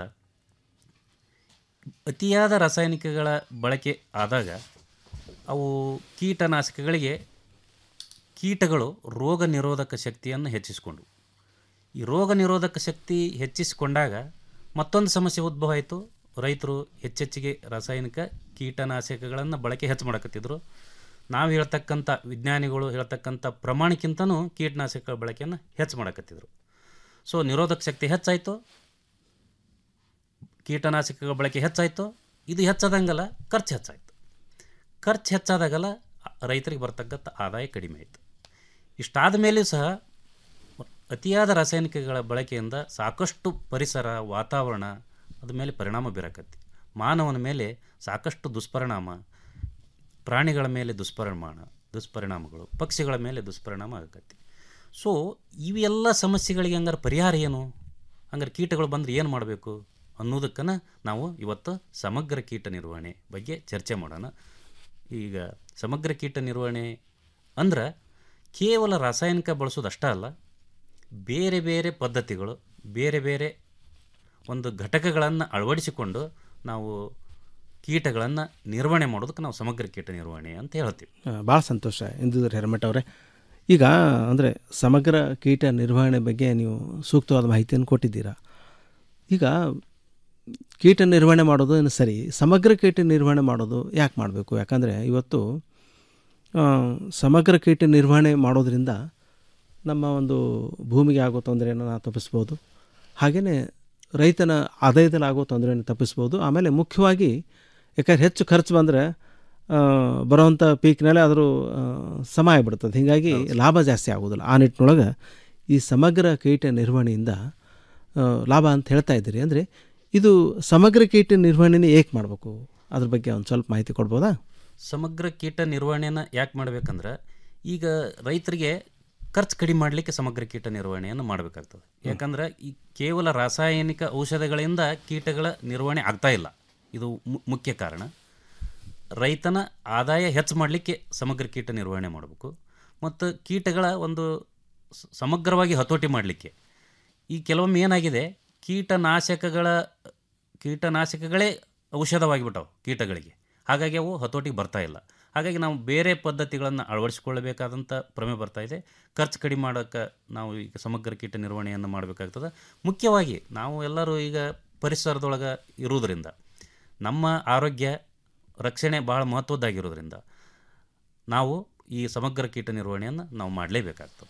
Q: ಅತಿಯಾದ ರಾಸಾಯನಿಕಗಳ ಬಳಕೆ ಆದಾಗ ಅವು ಕೀಟನಾಶಕಗಳಿಗೆ ಕೀಟಗಳು ರೋಗ ನಿರೋಧಕ ಶಕ್ತಿಯನ್ನು ಹೆಚ್ಚಿಸಿಕೊಂಡು ಈ ರೋಗ ನಿರೋಧಕ ಶಕ್ತಿ ಹೆಚ್ಚಿಸಿಕೊಂಡಾಗ ಮತ್ತೊಂದು ಸಮಸ್ಯೆ ಉದ್ಭವ ಆಯಿತು ರೈತರು ಹೆಚ್ಚೆಚ್ಚಿಗೆ ರಾಸಾಯನಿಕ ಕೀಟನಾಶಕಗಳನ್ನು ಬಳಕೆ ಹೆಚ್ಚು ಮಾಡಕತ್ತಿದ್ರು ನಾವು ಹೇಳ್ತಕ್ಕಂಥ ವಿಜ್ಞಾನಿಗಳು ಹೇಳ್ತಕ್ಕಂಥ ಪ್ರಮಾಣಕ್ಕಿಂತನೂ ಕೀಟನಾಶಕ ಬಳಕೆಯನ್ನು ಹೆಚ್ಚು ಮಾಡಕತ್ತಿದ್ರು ಸೊ ನಿರೋಧಕ ಶಕ್ತಿ ಹೆಚ್ಚಾಯಿತು ಕೀಟನಾಶಕಗಳ ಬಳಕೆ ಹೆಚ್ಚಾಯಿತು ಇದು ಹೆಚ್ಚಾದಂಗೆಲ್ಲ ಖರ್ಚು ಹೆಚ್ಚಾಯಿತು ಖರ್ಚು ಹೆಚ್ಚಾದಾಗೆಲ್ಲ ರೈತರಿಗೆ ಬರ್ತಕ್ಕಂಥ ಆದಾಯ ಕಡಿಮೆ ಆಯಿತು ಇಷ್ಟಾದ ಮೇಲೆಯೂ ಸಹ ಅತಿಯಾದ ರಾಸಾಯನಿಕಗಳ ಬಳಕೆಯಿಂದ ಸಾಕಷ್ಟು ಪರಿಸರ ವಾತಾವರಣ ಅದ್ರ ಮೇಲೆ ಪರಿಣಾಮ ಬೀರಕತ್ತಿ ಮಾನವನ ಮೇಲೆ ಸಾಕಷ್ಟು ದುಷ್ಪರಿಣಾಮ ಪ್ರಾಣಿಗಳ ಮೇಲೆ ದುಷ್ಪರಿಣಾಮ ದುಷ್ಪರಿಣಾಮಗಳು ಪಕ್ಷಿಗಳ ಮೇಲೆ ದುಷ್ಪರಿಣಾಮ ಆಗಕತ್ತಿ ಸೊ ಇವೆಲ್ಲ ಸಮಸ್ಯೆಗಳಿಗೆ ಹಂಗಾರೆ ಪರಿಹಾರ ಏನು ಹಂಗಾರೆ ಕೀಟಗಳು ಬಂದರೆ ಏನು ಮಾಡಬೇಕು ಅನ್ನೋದಕ್ಕನ ನಾವು ಇವತ್ತು ಸಮಗ್ರ ಕೀಟ ನಿರ್ವಹಣೆ ಬಗ್ಗೆ ಚರ್ಚೆ ಮಾಡೋಣ ಈಗ ಸಮಗ್ರ ಕೀಟ ನಿರ್ವಹಣೆ ಅಂದ್ರೆ ಕೇವಲ ರಾಸಾಯನಿಕ ಬಳಸೋದು ಅಷ್ಟೇ ಅಲ್ಲ ಬೇರೆ ಬೇರೆ ಪದ್ಧತಿಗಳು ಬೇರೆ ಬೇರೆ ಒಂದು ಘಟಕಗಳನ್ನು ಅಳವಡಿಸಿಕೊಂಡು ನಾವು ಕೀಟಗಳನ್ನು ನಿರ್ವಹಣೆ ಮಾಡೋದಕ್ಕೆ ನಾವು ಸಮಗ್ರ ಕೀಟ ನಿರ್ವಹಣೆ ಅಂತ ಹೇಳ್ತೀವಿ
P: ಭಾಳ ಸಂತೋಷ ಇಂದುಧರ್ ಹೆರಮಠ ಅವರೇ ಈಗ ಅಂದರೆ ಸಮಗ್ರ ಕೀಟ ನಿರ್ವಹಣೆ ಬಗ್ಗೆ ನೀವು ಸೂಕ್ತವಾದ ಮಾಹಿತಿಯನ್ನು ಕೊಟ್ಟಿದ್ದೀರಾ ಈಗ ಕೀಟ ನಿರ್ವಹಣೆ ಮಾಡೋದು ಏನು ಸರಿ ಸಮಗ್ರ ಕೀಟ ನಿರ್ವಹಣೆ ಮಾಡೋದು ಯಾಕೆ ಮಾಡಬೇಕು ಯಾಕಂದರೆ ಇವತ್ತು ಆ, ಸಮಗ್ರ ಕೀಟ ನಿರ್ವಹಣೆ ಮಾಡೋದ್ರಿಂದ ನಮ್ಮ ಒಂದು ಭೂಮಿಗೆ ಆಗೋ ತೊಂದರೆಯನ್ನು ನಾವು ತಪ್ಪಿಸ್ಬೋದು ಹಾಗೆಯೇ ರೈತನ ಆದಾಯದಲ್ಲಿ ಆಗೋ ತೊಂದರೆಯನ್ನು ತಪ್ಪಿಸ್ಬೋದು ಆಮೇಲೆ ಮುಖ್ಯವಾಗಿ ಯಾಕಂದ್ರೆ ಹೆಚ್ಚು ಖರ್ಚು ಬಂದರೆ ಬರೋವಂಥ ಪೀಕ್ನಲ್ಲೇ ಆದರೂ ಸಮ ಆಗಿಬಿಡ್ತದೆ ಹೀಗಾಗಿ ಲಾಭ ಜಾಸ್ತಿ ಆಗೋದಿಲ್ಲ ಆ ನಿಟ್ಟಿನೊಳಗೆ ಈ ಸಮಗ್ರ ಕೀಟ ನಿರ್ವಹಣೆಯಿಂದ ಆ, ಲಾಭ ಅಂತ ಹೇಳ್ತಾ ಇದ್ದೀರಿ ಅಂದರೆ ಇದು ಸಮಗ್ರ ಕೀಟ ನಿರ್ವಹಣೆನೇ ಏಕೆ ಮಾಡಬೇಕು ಅದ್ರ ಬಗ್ಗೆ ಒಂದು ಸ್ವಲ್ಪ ಮಾಹಿತಿ ಕೊಡ್ಬೋದಾ
Q: ಸಮಗ್ರ ಕೀಟ ನಿರ್ವಹಣೆನ ಯಾಕೆ ಮಾಡ್ಬೇಕಂದ್ರೆ ಈಗ ರೈತರಿಗೆ ಖರ್ಚು ಕಡಿಮೆ ಮಾಡಲಿಕ್ಕೆ ಸಮಗ್ರ ಕೀಟ ನಿರ್ವಹಣೆಯನ್ನು ಮಾಡಬೇಕಾಗ್ತದೆ ಯಾಕಂದ್ರೆ ಈ ಕೇವಲ ರಾಸಾಯನಿಕ ಔಷಧಗಳಿಂದ ಕೀಟಗಳ ನಿರ್ವಹಣೆ ಆಗ್ತಾ ಇಲ್ಲ ಇದು ಮು- ಮುಖ್ಯ ಕಾರಣ ರೈತನ ಆದಾಯ ಹೆಚ್ಚು ಮಾಡಲಿಕ್ಕೆ ಸಮಗ್ರ ಕೀಟ ನಿರ್ವಹಣೆ ಮಾಡಬೇಕು ಮತ್ತು ಕೀಟಗಳ ಒಂದು ಸ- ಸಮಗ್ರವಾಗಿ ಹತೋಟಿ ಮಾಡಲಿಕ್ಕೆ ಈ ಕೆಲವೊಮ್ಮೆ ಏನಾಗಿದೆ ಕೀಟನಾಶಕಗಳ ಕೀಟನಾಶಕಗಳೇ ಔಷಧವಾಗಿಬಿಟ್ಟವು ಕೀಟಗಳಿಗೆ ಹಾಗಾಗಿ ಅವು ಹತೋಟಿಗೆ ಬರ್ತಾ ಇಲ್ಲ ಹಾಗಾಗಿ ನಾವು ಬೇರೆ ಪದ್ಧತಿಗಳನ್ನು ಅಳವಡಿಸಿಕೊಳ್ಳಬೇಕಾದಂಥ ಪ್ರಮೆ ಬರ್ತಾ ಇದೆ ಖರ್ಚು ಕಡಿಮೆ ಮಾಡೋಕ್ಕೆ ನಾವು ಈಗ ಸಮಗ್ರ ಕೀಟ ನಿರ್ವಹಣೆಯನ್ನು ಮಾಡಬೇಕಾಗ್ತದೆ ಮುಖ್ಯವಾಗಿ ನಾವು ಎಲ್ಲರೂ ಈಗ ಪರಿಸರದೊಳಗೆ ಇರುವುದರಿಂದ ನಮ್ಮ ಆರೋಗ್ಯ ರಕ್ಷಣೆ ಭಾಳ ಮಹತ್ವದ್ದಾಗಿರೋದ್ರಿಂದ ನಾವು ಈ ಸಮಗ್ರ ಕೀಟ ನಿರ್ವಹಣೆಯನ್ನು ನಾವು ಮಾಡಲೇಬೇಕಾಗ್ತದೆ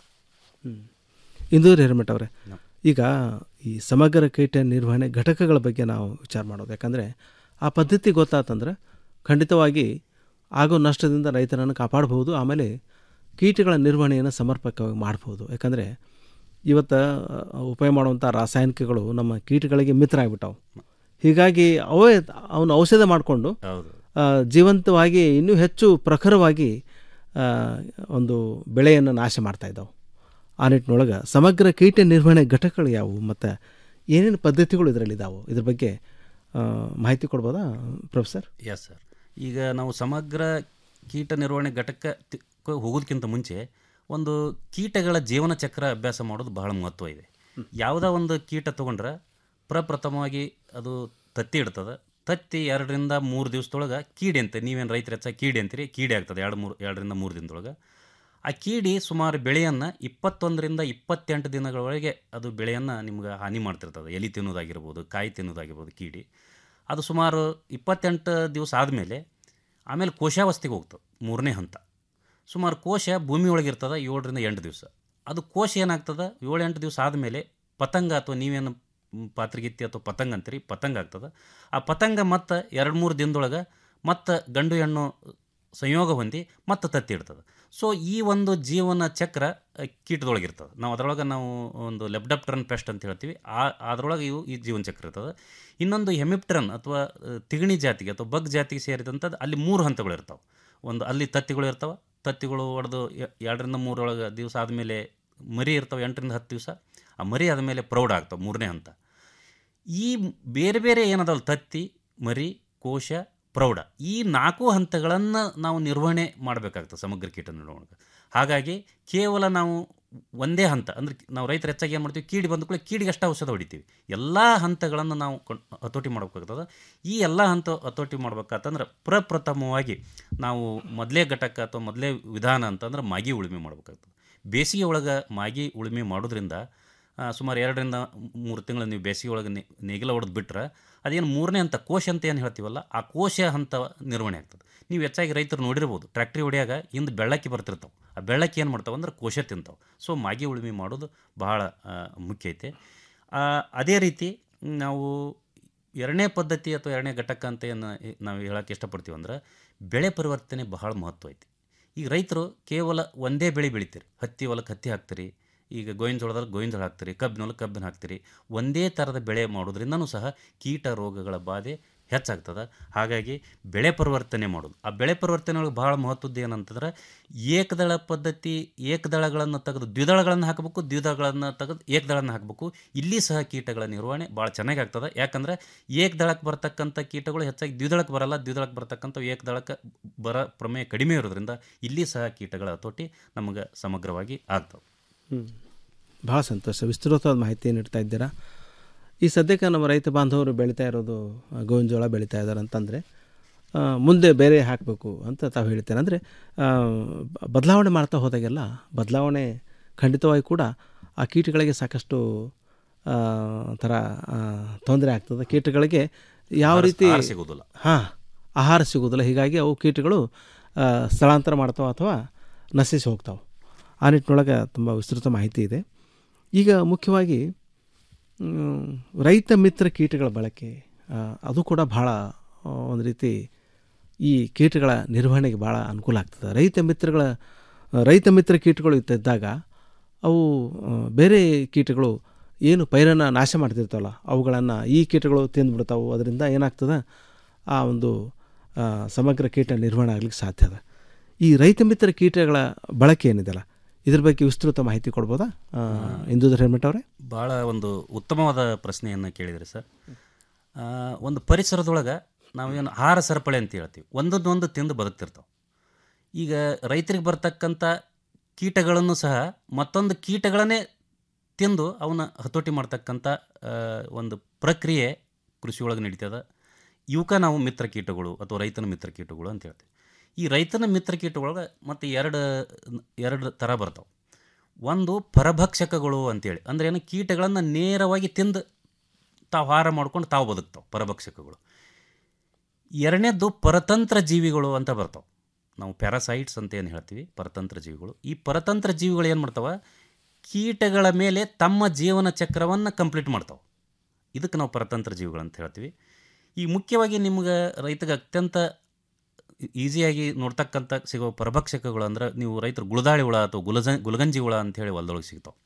P: ಇಂದು ಹಿರಮಠ ಅವರೇ ಈಗ ಈ ಸಮಗ್ರ ಕೀಟ ನಿರ್ವಹಣೆ ಘಟಕಗಳ ಬಗ್ಗೆ ನಾವು ವಿಚಾರ ಮಾಡೋದು ಯಾಕಂದರೆ ಆ ಪದ್ಧತಿ ಗೊತ್ತಾತಂದ್ರೆ ಖಂಡಿತವಾಗಿ ಆಗೋ ನಷ್ಟದಿಂದ ರೈತರನ್ನು ಕಾಪಾಡ್ಬೋದು ಆಮೇಲೆ ಕೀಟಗಳ ನಿರ್ವಹಣೆಯನ್ನು ಸಮರ್ಪಕವಾಗಿ ಮಾಡ್ಬೋದು ಯಾಕಂದರೆ ಇವತ್ತು ಆ, ಉಪಯೋಗ ಮಾಡುವಂಥ ರಾಸಾಯನಿಕಗಳು ನಮ್ಮ ಕೀಟಗಳಿಗೆ ಮಿತ್ರ ಆಗಿಬಿಟ್ಟವು ಹೀಗಾಗಿ ಅವೇ ಅವನು ಔಷಧ ಮಾಡಿಕೊಂಡು
Q: ಹೌದು
P: ಜೀವಂತವಾಗಿ ಇನ್ನೂ ಹೆಚ್ಚು ಪ್ರಖರವಾಗಿ ಆ, ಒಂದು ಬೆಳೆಯನ್ನು ನಾಶ ಮಾಡ್ತಾ ಇದ್ದಾವೆ ಆ ನಿಟ್ಟಿನೊಳಗೆ ಸಮಗ್ರ ಕೀಟ ನಿರ್ವಹಣೆ ಘಟಕಗಳು ಯಾವುವು ಮತ್ತು ಏನೇನು ಪದ್ಧತಿಗಳು ಇದರಲ್ಲಿದ್ದಾವೆ ಇದ್ರ ಬಗ್ಗೆ ಆ, ಮಾಹಿತಿ ಕೊಡ್ಬೋದಾ ಪ್ರೊಫೆಸರ್
Q: ಎಸ್ ಸರ್ ಈಗ ನಾವು ಸಮಗ್ರ ಕೀಟ ನಿರ್ವಹಣೆ ಘಟಕ ತಿ- ಕ- ಹೋಗೋದಕ್ಕಿಂತ ಮುಂಚೆ ಒಂದು ಕೀಟಗಳ ಜೀವನ ಚಕ್ರ ಅಭ್ಯಾಸ ಮಾಡೋದು ಬಹಳ ಮಹತ್ವ ಇದೆ ಯಾವುದೋ ಒಂದು ಕೀಟ ತೊಗೊಂಡ್ರೆ ಪ್ರಪ್ರಥಮವಾಗಿ ಅದು ತತ್ತಿ ಇಡ್ತದೆ ತತ್ತಿ ಎರಡರಿಂದ ಮೂರು ದಿವಸದೊಳಗೆ ಕೀಡೆ ಅಂತ ನೀವೇನು ರೈತರ ಹೆಚ್ಚಾಗಿ ಕೀಡೆ ಅಂತೀರಿ ಕೀಡೆ ಆಗ್ತದೆ ಎರಡು ಮೂರು ಎರಡರಿಂದ ಮೂರು ದಿನದೊಳಗೆ ಆ ಕೀಡಿ ಸುಮಾರು ಬೆಳೆಯನ್ನು ಇಪ್ಪತ್ತೊಂದರಿಂದ ಇಪ್ಪತ್ತೆಂಟು ದಿನಗಳವರೆಗೆ ಅದು ಬೆಳೆಯನ್ನು ನಿಮ್ಗೆ ಹಾನಿ ಮಾಡ್ತಿರ್ತದೆ ಎಲಿ ತಿನ್ನೋದಾಗಿರ್ಬೋದು ಕಾಯಿ ತಿನ್ನೋದಾಗಿರ್ಬೋದು ಕೀಡಿ ಅದು ಸುಮಾರು ಇಪ್ಪತ್ತೆಂಟು ದಿವಸ ಆದಮೇಲೆ ಆಮೇಲೆ ಕೋಶಾವಸ್ಥೆಗೆ ಹೋಗ್ತದೆ ಮೂರನೇ ಹಂತ ಸುಮಾರು ಕೋಶ ಭೂಮಿ ಒಳಗಿರ್ತದೆ ಏಳರಿಂದ ಎಂಟು ದಿವಸ ಅದು ಕೋಶ ಏನಾಗ್ತದೆ ಏಳು ಎಂಟು ದಿವಸ ಆದಮೇಲೆ ಪತಂಗ ಅಥವಾ ನೀವೇನು ಮ್, ಪಾತ್ರಿಗಿತ್ತಿ ಅಥವಾ ಪತಂಗ ಅಂತೀರಿ ಪತಂಗ ಆಗ್ತದೆ ಆ ಪತಂಗ ಮತ್ತು ಎರಡು ಮೂರು ದಿನದೊಳಗೆ ಮತ್ತು ಗಂಡು ಹೆಣ್ಣು ಸಂಯೋಗ ಹೊಂದಿ ಮತ್ತೆ ತತ್ತಿ ಇಡ್ತದೆ ಸೊ ಈ ಒಂದು ಜೀವನ ಚಕ್ರ ಅ, ಕೀಟದೊಳಗಿರ್ತದೆ ನಾವು ಅದರೊಳಗೆ ನಾವು ಒಂದು ಲೆಬ್ಡಪ್ಟ್ರನ್ ಪೆಸ್ಟ್ ಅಂತ ಹೇಳ್ತೀವಿ ಆ ಅದರೊಳಗೆ ಇವು ಈ ಜೀವನ ಚಕ್ರ ಇರ್ತದೆ ಇನ್ನೊಂದು ಹೆಮಿಪ್ಟ್ರನ್ ಅಥವಾ ಅ, ತಿಗಣಿ ಜಾತಿಗೆ ಅಥವಾ ಬಗ್ ಜಾತಿಗೆ ಸೇರಿದಂಥದ್ದು ಅಲ್ಲಿ ಮೂರು ಹಂತಗಳು ಇರ್ತಾವೆ ಒಂದು ಅಲ್ಲಿ ತತ್ತಿಗಳು ಇರ್ತಾವೆ ತತ್ತಿಗಳು ಹೊಡೆದು ಎರಡರಿಂದ ಮೂರೊಳಗೆ ದಿವಸ ಆದಮೇಲೆ ಮರಿ ಇರ್ತಾವೆ ಎಂಟರಿಂದ ಹತ್ತು ದಿವಸ ಆ ಮರಿ ಆದಮೇಲೆ ಪ್ರೌಢ ಆಗ್ತಾವೆ ಮೂರನೇ ಹಂತ ಈ ಬೇರೆ ಬೇರೆ ಏನದಲ್ಲ ತತ್ತಿ ಮರಿ ಕೋಶ ಪ್ರೌಢ ಈ ನಾಲ್ಕು ಹಂತಗಳನ್ನು ನಾವು ನಿರ್ವಹಣೆ ಮಾಡಬೇಕಾಗ್ತದೆ ಸಮಗ್ರ ಕೀಟ ನಿರ್ವಹಣೆ ಹಾಗಾಗಿ ಕೇವಲ ನಾವು ಒಂದೇ ಹಂತ ಅಂದರೆ ನಾವು ರೈತರು ಹೆಚ್ಚಾಗಿ ಏನು ಮಾಡ್ತೀವಿ ಕೀಡಿ ಬಂದ ಕೂಡ ಕೀಡಿಗೆ ಅಷ್ಟೇ ಔಷಧ ಹೊಡಿತೀವಿ ಎಲ್ಲ ಹಂತಗಳನ್ನು ನಾವು ಕೊಂಡ್- ಹತೋಟಿ ಮಾಡಬೇಕಾಗ್ತದೆ ಈ ಎಲ್ಲ ಹಂತ ಹತೋಟಿ ಮಾಡ್ಬೇಕಾತಂದ್ರೆ ಪ್ರಪ್ರಥಮವಾಗಿ ನಾವು ಮೊದಲೇ ಘಟಕ ಅಥವಾ ಮೊದಲೇ ವಿಧಾನ ಅಂತಂದ್ರೆ ಮಾಗಿ ಉಳುಮೆ ಮಾಡಬೇಕಾಗ್ತದೆ ಬೇಸಿಗೆ ಒಳಗೆ ಮಾಗಿ ಉಳುಮೆ ಮಾಡೋದ್ರಿಂದ ಆ, ಸುಮಾರು ಎರಡರಿಂದ ಮೂರು ತಿಂಗಳು ನೀವು ಬೇಸಿಗೆ ಒಳಗೆ ನೆ- ನೇಗಿಲ ಹೊಡೆದು ಬಿಟ್ರೆ ಅದೇನು ಮೂರನೇ ಹಂತ ಕೋಶ ಅಂತ ಏನು ಹೇಳ್ತೀವಲ್ಲ ಆ ಕೋಶ ಹಂತ ನಿರ್ವಹಣೆ ಆಗ್ತದೆ ನೀವು ಹೆಚ್ಚಾಗಿ ರೈತರು ನೋಡಿರ್ಬೋದು ಟ್ರ್ಯಾಕ್ಟ್ರಿ ಹೊಡ್ಯಾಗ ಹಿಂದೆ ಬೆಳ್ಳಕ್ಕಿ ಬರ್ತಿರ್ತಾವೆ ಆ ಬೆಳ್ಳಕ್ಕಿ ಏನು ಮಾಡ್ತಾವೆ ಅಂದ್ರೆ ಕೋಶ ತಿಂತಾವೆ ಸೊ ಮಾಗಿ ಉಳುಮೆ ಮಾಡೋದು ಬಹಳ ಆ, ಮುಖ್ಯ ಐತೆ ಆ, ಅದೇ ರೀತಿ ನಾವು ಎರಡನೇ ಪದ್ಧತಿ ಅಥವಾ ಎರಡನೇ ಘಟಕ ಅಂತ ಏನು ನಾವು ಹೇಳೋಕ್ಕೆ ಇಷ್ಟಪಡ್ತೀವಿ ಅಂದ್ರೆ ಬೆಳೆ ಪರಿವರ್ತನೆ ಬಹಳ ಮಹತ್ವ ಐತಿ ಈಗ ರೈತರು ಕೇವಲ ಒಂದೇ ಬೆಳೆ ಬೆಳಿತೀರಿ ಹತ್ತಿ ಹೊಲಕ್ಕೆ ಹತ್ತಿ ಹಾಕ್ತೀರಿ ಈಗ ಗೋವಿನ ಜೋಳದಲ್ಲಿ ಗೋವಿನ ಜೋಳ ಹಾಕ್ತೀರಿ ಕಬ್ಬಿನ ಹೊಲಕ್ಕೆ ಕಬ್ಬಿನ ಹಾಕ್ತೀರಿ ಒಂದೇ ಥರದ ಬೆಳೆ ಮಾಡೋದ್ರಿಂದನೂ ಸಹ ಕೀಟ ರೋಗಗಳ ಬಾಧೆ ಹೆಚ್ಚಾಗ್ತದೆ ಹಾಗಾಗಿ ಬೆಳೆ ಪರಿವರ್ತನೆ ಮಾಡೋದು ಆ ಬೆಳೆ ಪರಿವರ್ತನೆ ಒಳಗೆ ಭಾಳ ಮಹತ್ವದ್ದು ಏನಂತಂದ್ರೆ ಏಕದಳ ಪದ್ಧತಿ ಏಕದಳಗಳನ್ನು ತೆಗೆದು ದ್ವಿದಳಗಳನ್ನು ಹಾಕಬೇಕು ದ್ವಿದಳಗಳನ್ನು ತೆಗೆದು ಏಕದಳನ್ನು ಹಾಕಬೇಕು ಇಲ್ಲಿ ಸಹ ಕೀಟಗಳ ನಿರ್ವಹಣೆ ಭಾಳ ಚೆನ್ನಾಗಿ ಆಗ್ತದೆ ಯಾಕಂದ್ರೆ ಏಕದಳಕ್ಕೆ ಬರ್ತಕ್ಕಂಥ ಕೀಟಗಳು ಹೆಚ್ಚಾಗಿ ದ್ವಿದಳಕ್ಕೆ ಬರಲ್ಲ ದ್ವಿದಳಕ್ಕೆ ಬರ್ತಕ್ಕಂಥ ಏಕದಳಕ್ಕೆ ಬರ ಪ್ರಮೇಯ ಕಡಿಮೆ ಇರೋದ್ರಿಂದ ಇಲ್ಲಿ ಸಹ ಕೀಟಗಳ ಹತೋಟಿ ನಮಗೆ ಸಮಗ್ರವಾಗಿ ಆಗ್ತವೆ
P: ಹ್ಮ್. ಭಾಳ ಸಂತೋಷ ವಿಸ್ತೃತವಾದ ಮಾಹಿತಿ ನೀಡ್ತಾ ಇದ್ದೀರಾ ಈ ಸದ್ಯಕ್ಕೆ ನಮ್ಮ ರೈತ ಬಾಂಧವರು ಬೆಳೀತಾ ಇರೋದು ಆ, ಗೋವಿನ ಜೋಳ ಬೆಳೀತಾ ಇದ್ದಾರೆ ಅಂತಂದರೆ ಆ, ಮುಂದೆ ಬೇರೆ ಹಾಕಬೇಕು ಅಂತ ತಾವು ಹೇಳ್ತೇನೆ ಅಂದರೆ ಬದಲಾವಣೆ ಮಾಡ್ತಾ ಹೋದಾಗೆಲ್ಲ ಬದಲಾವಣೆ ಖಂಡಿತವಾಗಿ ಕೂಡ ಆ ಕೀಟಗಳಿಗೆ ಸಾಕಷ್ಟು ಆ, ಥರ ತೊಂದರೆ ಆಗ್ತದೆ ಕೀಟಗಳಿಗೆ ಯಾವ
Q: ಆಹಾರ-
P: ರೀತಿ
Q: ಆಹಾರ ಸಿಗೋದಿಲ್ಲ.
P: ಹಾಂ ಆಹಾರ ಸಿಗೋದಿಲ್ಲ ಹೀಗಾಗಿ ಅವು ಕೀಟಗಳು ಆ, ಸ್ಥಳಾಂತರ ಮಾಡ್ತಾವೆ ಅಥವಾ ನಶಿಸಿ ಹೋಗ್ತಾವೆ ಆ ನಿಟ್ಟಿನೊಳಗೆ ತುಂಬ ವಿಸ್ತೃತ ಮಾಹಿತಿ ಇದೆ ಈಗ ಮುಖ್ಯವಾಗಿ ಮ್, ರೈತ ಮಿತ್ರ ಕೀಟಗಳ ಬಳಕೆ ಆ, ಅದು ಕೂಡ ಭಾಳ ಆ, ಒಂದು ರೀತಿ ಈ ಕೀಟಗಳ ನಿರ್ವಹಣೆಗೆ ಭಾಳ ಅನುಕೂಲ ಆಗ್ತದೆ ರೈತ ಮಿತ್ರಗಳ ರೈತ ಮಿತ್ರ ಕೀಟಗಳು ಇದ್ದಾಗ ಅವು ಆ, ಬೇರೆ ಕೀಟಗಳು ಏನು ಪೈರನ್ನು ನಾಶ ಮಾಡ್ತಿರ್ತಾವಲ್ಲ ಅವುಗಳನ್ನು ಈ ಕೀಟಗಳು ತಿಂದುಬಿಡ್ತಾವೆ ಅದರಿಂದ ಏನಾಗ್ತದೆ ಆ ಒಂದು ಆ, ಸಮಗ್ರ ಕೀಟ ನಿರ್ವಹಣೆ ಆಗ್ಲಿಕ್ಕೆ ಸಾಧ್ಯ ಅದ ಈ ರೈತ ಮಿತ್ರ ಕೀಟಗಳ ಬಳಕೆ ಏನಿದೆಯಲ್ಲ ಇದ್ರ ಬಗ್ಗೆ ವಿಸ್ತೃತ ಮಾಹಿತಿ ಕೊಡ್ಬೋದಾ ಆ, ಇಂದೂಧರ್ ಹೆಲ್ಮೆಟ್ ಅವರೇ
Q: ಭಾಳ ಒಂದು ಉತ್ತಮವಾದ ಪ್ರಶ್ನೆಯನ್ನು ಕೇಳಿದ್ರಿ ಸರ್ ಆ, ಒಂದು ಪರಿಸರದೊಳಗೆ ನಾವೇನು ಆಹಾರ ಸರಪಳಿ ಅಂತ ಹೇಳ್ತೀವಿ ಒಂದೊಂದೊಂದು ತಿಂದು ಬದುಕ್ತಿರ್ತಾವೆ ಈಗ ರೈತರಿಗೆ ಬರ್ತಕ್ಕಂಥ ಕೀಟಗಳನ್ನು ಸಹ ಮತ್ತೊಂದು ಕೀಟಗಳನ್ನೇ ತಿಂದು ಅವನ್ನ ಹತೋಟಿ ಮಾಡ್ತಕ್ಕಂಥ ಆ, ಒಂದು ಪ್ರಕ್ರಿಯೆ ಕೃಷಿ ಒಳಗೆ ನಡೀತದ ಇವಕ್ಕೆ ನಾವು ಮಿತ್ರ ಕೀಟಗಳು ಅಥವಾ ರೈತನ ಮಿತ್ರ ಕೀಟಗಳು ಅಂತ ಹೇಳ್ತೀವಿ ಈ ರೈತನ ಮಿತ್ರ ಕೀಟಗಳೊಳಗೆ ಮತ್ತು ಎರಡು ಎರಡು ಥರ ಬರ್ತಾವೆ ಒಂದು ಪರಭಕ್ಷಕಗಳು ಅಂತೇಳಿ ಅಂದ್ರೆ ಏನು ಕೀಟಗಳನ್ನು ನೇರವಾಗಿ ತಿಂದು ತಾವು ಆಹಾರ ಮಾಡ್ಕೊಂಡು ತಾವು ಬದುಕ್ತಾವೆ ಪರಭಕ್ಷಕಗಳು ಎರಡನೇದ್ದು ಪರತಂತ್ರ ಜೀವಿಗಳು ಅಂತ ಬರ್ತಾವೆ ನಾವು ಪ್ಯಾರಾಸೈಟ್ಸ್ ಅಂತ ಏನು ಹೇಳ್ತೀವಿ ಪರತಂತ್ರ ಜೀವಿಗಳು ಈ ಪರತಂತ್ರ ಜೀವಿಗಳು ಏನು ಮಾಡ್ತಾವೆ ಕೀಟಗಳ ಮೇಲೆ ತಮ್ಮ ಜೀವನ ಚಕ್ರವನ್ನು ಕಂಪ್ಲೀಟ್ ಮಾಡ್ತಾವೆ ಇದಕ್ಕೆ ನಾವು ಪರತಂತ್ರ ಜೀವಿಗಳು ಅಂತ ಹೇಳ್ತೀವಿ ಈ ಮುಖ್ಯವಾಗಿ ನಿಮ್ಗೆ ರೈತಗೆ ಅತ್ಯಂತ ಈಸಿಯಾಗಿ ನೋಡ್ತಕ್ಕಂಥ ಸಿಗೋ ಪರಭಕ್ಷಕಗಳು ಅಂದ್ರೆ ನೀವು ರೈತರು ಗುಳದಾಳಿ ಹುಳ ಅಥವಾ ಗುಲಜ ಗುಲಗಂಜಿ ಹುಳ ಅಂತೇಳಿ ಹೊಲದೊಳಗೆ ಸಿಗ್ತಾವೆ